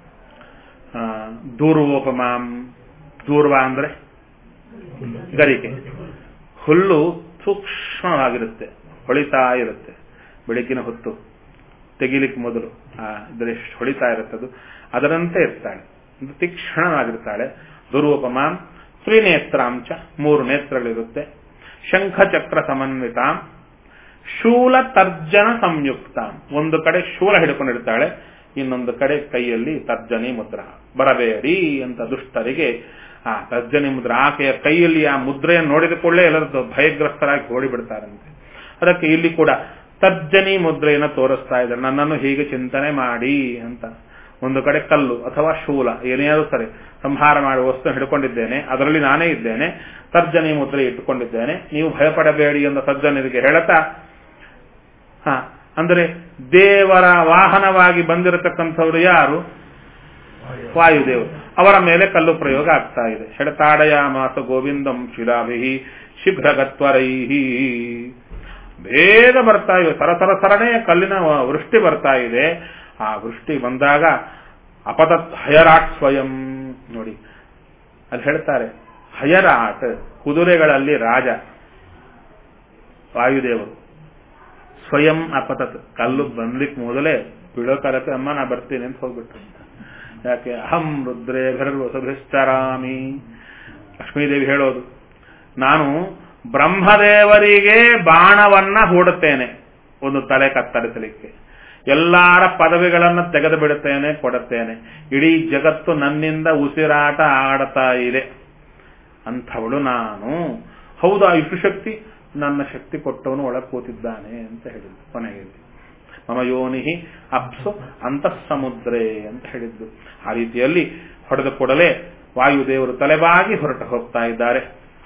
ದೂರ್ವೋಪಮಾಂ ದೂರ್ವ ಅಂದ್ರೆ ಗರಿಕೆ ಹುಲ್ಲು ಸೂಕ್ಷ್ಮವಾಗಿರುತ್ತೆ ಹೊಳಿತಾ ಇರುತ್ತೆ ಬೆಳಕಿನ ಹೊತ್ತು ತೆಗಿಲಿಕ್ಕೆ ಮೊದಲು ಆ ಇದರೆಷ್ಟು ಹೊಳಿತಾ ಇರುತ್ತದು ಅದರಂತೆ ಇರ್ತಾಳೆ ತೀಕ್ಷ್ಣವಾಗಿರ್ತಾಳೆ ದುರ್ವೋಪಮಾಂ ತ್ರಿನೇತ್ರಾಂಚ ಮೂರು ನೇತ್ರಗಳಿರುತ್ತೆ ಶಂಖಚಕ್ರ ಸಮನ್ವಿತಾಂ ಶೂಲ ತರ್ಜನ ಸಂಯುಕ್ತ ಒಂದು ಕಡೆ ಶೂಲ ಹಿಡ್ಕೊಂಡಿರ್ತಾಳೆ ಇನ್ನೊಂದು ಕಡೆ ಕೈಯಲ್ಲಿ ತರ್ಜನಿ ಮುದ್ರ ಬರಬೇಡಿ ಅಂತ ದುಷ್ಟರಿಗೆ ಆ ತರ್ಜನಿ ಮುದ್ರ ಆಕೆಯ ಕೈಯಲ್ಲಿ ಆ ಮುದ್ರೆಯನ್ನು ನೋಡಿದ ಕೂಡಲೇ ಎಲ್ಲರದ್ದು ಭಯಗ್ರಸ್ತರಾಗಿ ಓಡಿಬಿಡ್ತಾರಂತೆ ಅದಕ್ಕೆ ಇಲ್ಲಿ ಕೂಡ ತರ್ಜನಿ ಮುದ್ರೆಯನ್ನು ತೋರಿಸ್ತಾ ಇದ್ದಾರೆ ನನ್ನನ್ನು ಹೀಗೆ ಚಿಂತನೆ ಮಾಡಿ ಅಂತ ಒಂದು ಕಡೆ ಕಲ್ಲು ಅಥವಾ ಶೂಲ ಏನಾದರೂ ಸರಿ ಸಂಹಾರ ಮಾಡುವ ವಸ್ತು ಹಿಡ್ಕೊಂಡಿದ್ದೇನೆ ಅದರಲ್ಲಿ ನಾನೇ ಇದ್ದೇನೆ ತರ್ಜನಿ ಮುದ್ರೆ ಇಟ್ಟುಕೊಂಡಿದ್ದೇನೆ ನೀವು ಭಯಪಡಬೇಡಿ ಎಂದು ಸಜ್ಜನರಿಗೆ ಹೇಳುತ್ತಾ ಹ ಅಂದರೆ ದೇವರ ವಾಹನವಾಗಿ ಬಂದಿರತಕ್ಕಂಥವ್ರು ಯಾರು ವಾಯುದೇವರು ಅವರ ಮೇಲೆ ಕಲ್ಲು ಪ್ರಯೋಗ ಆಗ್ತಾ ಇದೆ ಹೆಡತಾಡಯ ಮಾಸ ಗೋವಿಂದಂ ಶಿಲಾಭಿಹಿ ಶೀಘ್ರಗತ್ವರೈಹಿ ಬೇಗ ಬರ್ತಾ ಇವೆ ಸರಸರ ಸರಣೆ ಕಲ್ಲಿನ ವೃಷ್ಟಿ ಬರ್ತಾ ಇದೆ ಆ ವೃಷ್ಟಿ ಬಂದಾಗ ಅಪದತ್ ಹಯರಾಟ್ ಸ್ವಯಂ ನೋಡಿ ಅಲ್ಲಿ ಹೇಳ್ತಾರೆ ಹಯರಾಟ್ ಕುದುರೆಗಳಲ್ಲಿ ರಾಜ ವಾಯುದೇವರು ಸ್ವಯಂ ಅಪತತ್ ಕಲ್ಲು ಬಂದ್ಲಿಕ್ಕೆ ಮೊದಲೇ ಬೀಳೋ ಕಾಲಕ್ಕೆ ಅಮ್ಮ ನಾ ಬರ್ತೀನಿ ಅಂತ ಹೋಗ್ಬಿಟ್ರು ಯಾಕೆ ಅಹಂ ರುದ್ರೇ ಭರ್ವಸಭಿಶ್ಚರಾಮಿ ಲಕ್ಷ್ಮೀದೇವಿ ಹೇಳೋದು ನಾನು ಬ್ರಹ್ಮದೇವರಿಗೆ ಬಾಣವನ್ನ ಹೂಡುತ್ತೇನೆ ಒಂದು ತಲೆ ಕತ್ತರಿಸಲಿಕ್ಕೆ ಎಲ್ಲಾರ ಪದವಿಗಳನ್ನು ತೆಗೆದು ಬಿಡುತ್ತೇನೆ ಕೊಡುತ್ತೇನೆ ಇಡೀ ಜಗತ್ತು ನನ್ನಿಂದ ಉಸಿರಾಟ ಆಡ್ತಾ ಇದೆ ಅಂಥವಳು ನಾನು ಹೌದಾ ಇಷ್ಟು ಶಕ್ತಿ ನನ್ನ ಶಕ್ತಿ ಕೊಟ್ಟವನು ಒಳಗೆ ಕೂತಿದ್ದಾನೆ ಅಂತ ಹೇಳಿದ್ದು ಕೊನೆಗೆ ಮಮ ಯೋನಿಹಿ ಅಪ್ಸು ಅಂತಃ ಸಮುದ್ರೆ ಅಂತ ಹೇಳಿದ್ದು ಆ ರೀತಿಯಲ್ಲಿ ಹೊಡೆದ ಕೂಡಲೇ ವಾಯುದೇವರು ತಲೆಬಾಗಿ ಹೊರಟು ಹೋಗ್ತಾ ಇದ್ದಾರೆ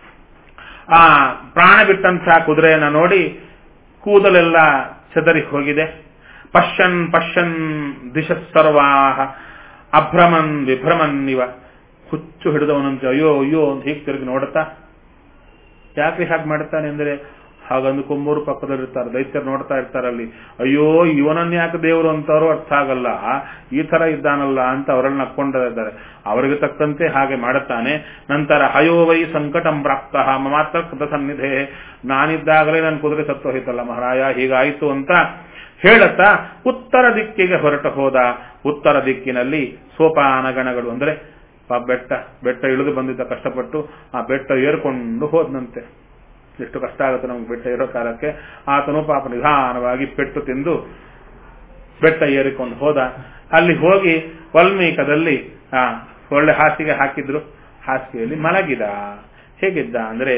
ಆ ಪ್ರಾಣ ಬಿಟ್ಟಂತಹ ಕುದುರೆಯನ್ನ ನೋಡಿ ಕೂದಲೆಲ್ಲ ಚದರಿ ಹೋಗಿದೆ ಪಶ್ಯನ್ ಪಶ್ಯನ್ ದಿಶ ಸರ್ವಾಹ ಅಭ್ರಮನ್ ವಿಭ್ರಮನ್ ಇವ ಹುಚ್ಚು ಹಿಡಿದವನಂತೆ ಅಯ್ಯೋ ಅಯ್ಯೋ ಅಂತ ಹೀಗೆ ತಿರುಗಿ ನೋಡುತ್ತಾ ಯಾಕೆ ಹಾಗೆ ಮಾಡ್ತಾನೆ ಅಂದ್ರೆ ಹಾಗಂದು ಕುಂಬೂರು ಪಕ್ಕದಲ್ಲಿರ್ತಾರೆ ದೈತ್ಯರು ನೋಡ್ತಾ ಇರ್ತಾರಲ್ಲಿ ಅಯ್ಯೋ ಇವನನ್ನ ಯಾಕೆ ದೇವರು ಅಂತವರು ಅರ್ಥ ಆಗಲ್ಲ ಈ ತರ ಇದ್ದಾನಲ್ಲ ಅಂತ ಅವರಲ್ಲಿ ನಕ್ಕೊಂಡಿದ್ದಾರೆ ಅವರಿಗೆ ತಕ್ಕಂತೆ ಹಾಗೆ ಮಾಡುತ್ತಾನೆ ನಂತರ ಹಯೋ ವೈ ಸಂಕಟಂ ಪ್ರಾಪ್ತ ಮಾತ್ರ ಕೃತ ಸನ್ನಿಧೆ ನಾನಿದ್ದಾಗಲೇ ನನ್ನ ಕುದುರೆ ಸತ್ತು ಹೋಯ್ತಲ್ಲ ಮಹಾರಾಯ ಹೀಗಾಯಿತು ಅಂತ ಹೇಳುತ್ತಾ ಉತ್ತರ ದಿಕ್ಕಿಗೆ ಹೊರಟು ಹೋದ ಉತ್ತರ ದಿಕ್ಕಿನಲ್ಲಿ ಸೋಪಾನಗಣಗಳು ಅಂದ್ರೆ ಬೆಟ್ಟ ಬೆಟ್ಟ ಇಳಿದು ಬಂದಿದ್ದ ಕಷ್ಟಪಟ್ಟು ಆ ಬೆಟ್ಟ ಏರ್ಕೊಂಡು ಹೋದ್ನಂತೆ ಎಷ್ಟು ಕಷ್ಟ ಆಗುತ್ತೆ ನಮ್ಗೆ ಬೆಟ್ಟ ಇರೋ ಕಾಲಕ್ಕೆ ಆತನು ಪಾಪ ನಿಧಾನವಾಗಿ ಪೆಟ್ಟು ತಿಂದು ಬೆಟ್ಟ ಏರಿಕೊಂಡು ಹೋದ ಅಲ್ಲಿ ಹೋಗಿ ವಲ್ಮೀಕದಲ್ಲಿ ಆ ಒಳ್ಳೆ ಹಾಸಿಗೆ ಹಾಕಿದ್ರು ಹಾಸಿಗೆಯಲ್ಲಿ ಮಲಗಿದ ಹೇಗಿದ್ದ ಅಂದ್ರೆ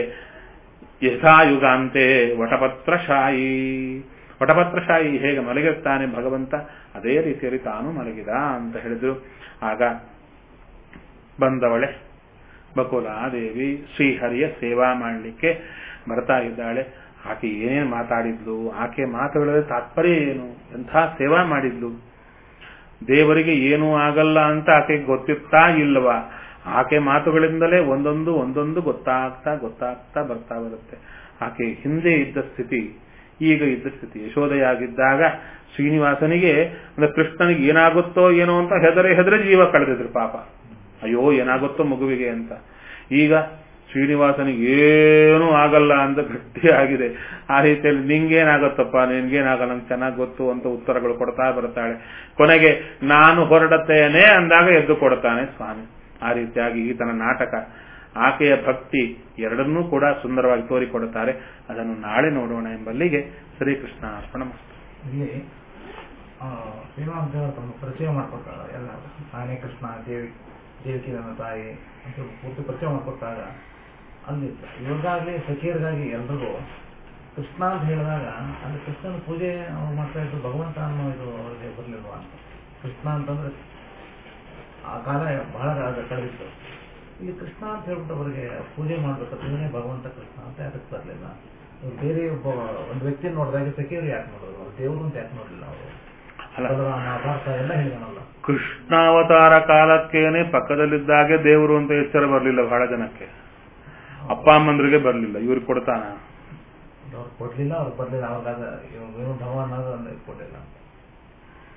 ಯಥಾಯುಗಾಂತೆ ವಟಪತ್ರಶಾಯಿ ವಟಪತ್ರಶಾಯಿ ಹೇಗೆ ಮಲಗಿರ್ತಾನೆ ಭಗವಂತ ಅದೇ ರೀತಿಯಲ್ಲಿ ತಾನು ಮಲಗಿದ ಅಂತ ಹೇಳಿದ್ರು ಆಗ ಬಂದವಳೆ ಬಕುಲಾದೇವಿ ಶ್ರೀಹರಿಯ ಸೇವಾ ಮಾಡಲಿಕ್ಕೆ ಬರ್ತಾ ಇದ್ದಾಳೆ ಆಕೆ ಏನೇನು ಮಾತಾಡಿದ್ಲು ಆಕೆ ಮಾತುಗಳ ತಾತ್ಪರ್ಯ ಏನು ಎಂಥ ಸೇವಾ ಮಾಡಿದ್ಲು ದೇವರಿಗೆ ಏನೂ ಆಗಲ್ಲ ಅಂತ ಆಕೆಗೆ ಗೊತ್ತಿತ್ತಾ ಇಲ್ವಾ ಆಕೆ ಮಾತುಗಳಿಂದಲೇ ಒಂದೊಂದು ಒಂದೊಂದು ಗೊತ್ತಾಗ್ತಾ ಗೊತ್ತಾಗ್ತಾ ಬರ್ತಾ ಬರುತ್ತೆ ಆಕೆ ಹಿಂದೆ ಇದ್ದ ಸ್ಥಿತಿ ಈಗ ಇದ್ದ ಸ್ಥಿತಿ ಯಶೋದೆಯಾಗಿದ್ದಾಗ ಶ್ರೀನಿವಾಸನಿಗೆ ಅಂದ್ರೆ ಕೃಷ್ಣನಿಗೆ ಏನಾಗುತ್ತೋ ಏನೋ ಅಂತ ಹೆದರೆ ಹೆದರೆ ಜೀವ ಕಳೆದಿದ್ರು ಪಾಪ ಅಯ್ಯೋ ಏನಾಗುತ್ತೋ ಮಗುವಿಗೆ ಅಂತ ಈಗ ಶ್ರೀನಿವಾಸನಿಗೆ ಏನೂ ಆಗಲ್ಲ ಅಂತ ಗಟ್ಟಿಯಾಗಿದೆ ಆ ರೀತಿಯಲ್ಲಿ ನಿಂಗೇನಾಗತ್ತಪ್ಪ ನಿನ್ಗೇನಾಗಲ್ಲ ನಂಗೆ ಚೆನ್ನಾಗಿ ಗೊತ್ತು ಅಂತ ಉತ್ತರಗಳು ಕೊಡ್ತಾ ಬರ್ತಾಳೆ ಕೊನೆಗೆ ನಾನು ಹೊರಡುತ್ತೇನೆ ಅಂದಾಗ ಎದ್ದು ಕೊಡ್ತಾನೆ ಸ್ವಾಮಿ ಆ ರೀತಿಯಾಗಿ ಈತನ ನಾಟಕ ಆಕೆಯ ಭಕ್ತಿ ಎರಡನ್ನೂ ಕೂಡ ಸುಂದರವಾಗಿ ತೋರಿಕೊಡುತ್ತಾರೆ ಅದನ್ನು ನಾಳೆ ನೋಡೋಣ ಎಂಬಲ್ಲಿಗೆ ಶ್ರೀಕೃಷ್ಣ ಅರ್ಪಣ
ಇಲ್ಲಿ ಆ, ಶ್ರೀನಿವಾಸ ದೇವರ ತಮ್ಮ ಪರಿಚಯ ಮಾಡ್ಕೊಡ್ತಾರೆ ಎಲ್ಲ ನಾನೇ ಕೃಷ್ಣ ದೇವಿ ದೇವಿಕಿ ನನ್ನ ತಾಯಿ ಅಂತ ಪೂರ್ತಿ ಪರಿಚಯ ಮಾಡ್ಕೊಟ್ಟಾಗ ಅಲ್ಲಿ ಇವ್ರಿಗಾಗ್ಲಿ ಸಖಿಯರಿಗಾಗಿ ಎಲ್ರಿಗೂ ಕೃಷ್ಣ ಅಂತ ಹೇಳಿದಾಗ ಅಲ್ಲಿ ಕೃಷ್ಣನ ಪೂಜೆ ಅವ್ರು ಮಾಡ್ತಾ ಇದ್ರು ಭಗವಂತ ಅನ್ನೋ ಇದು ಅವ್ರಿಗೆ ಬರ್ಲಿಲ್ವಾ ಅಂತ ಕೃಷ್ಣ ಅಂತಂದ್ರೆ ಆ ಕಾಲ ಬಹಳ ಕಾಲ ಕಳೆದಿತ್ತು ಇಲ್ಲಿ ಕೃಷ್ಣ ಅಂತ ಹೇಳ್ಬಿಟ್ಟು ಅವರಿಗೆ ಪೂಜೆ ಮಾಡ್ಬೇಕಂದ್ರೆ ಭಗವಂತ ಕೃಷ್ಣ ಅಂತ ಯಾಕೆ ಬರಲಿಲ್ಲ ಬೇರೆ ಒಬ್ಬ ಒಂದು ವ್ಯಕ್ತಿ ನೋಡಿದಾಗ ಸಖಿಯರು ಯಾಕೆ ನೋಡಿದ್ರು ಅವ್ರು ದೇವರು ಅಂತ ಯಾಕೆ ನೋಡಲಿಲ್ಲ ಅವರು
ಅಲ್ಲ
ಬಲರಾಮ ಭಾರತ ಎಲ್ಲ ಹೇಳಿದಾನಲ್ಲ
ಕೃಷ್ಣಾವತಾರ ಕಾಲಕ್ಕೇನೆ ಪಕ್ಕದಲ್ಲಿದ್ದಾಗೆ ದೇವರು ಅಂತ ಎಚ್ಚರ ಬರಲಿಲ್ಲ ಬಹಳ ಜನಕ್ಕೆ ಅಪ್ಪ ಅಮ್ಮಂದ್ರಿಗೆ ಬರಲಿಲ್ಲ ಇವ್ರಿಗೆ ಕೊಡ್ತಾನ
ಅವ್ರು ಕೊಡ್ಲಿಲ್ಲ ಅವ್ರು ಬರ್ಲಿಲ್ಲ ಅವಾಗ ಏನು ಢವ ಅನ್ನೋದು ಅಂದ್ರೆ ಕೊಡ್ಲಿಲ್ಲ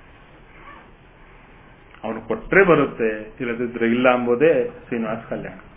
ಅವನು ಕೊಟ್ರೆ ಬರುತ್ತೆ ಇಲ್ಲದಿದ್ರೆ ಇಲ್ಲ ಎಂಬುದೇ ಶ್ರೀನಿವಾಸ ಕಲ್ಯಾಣ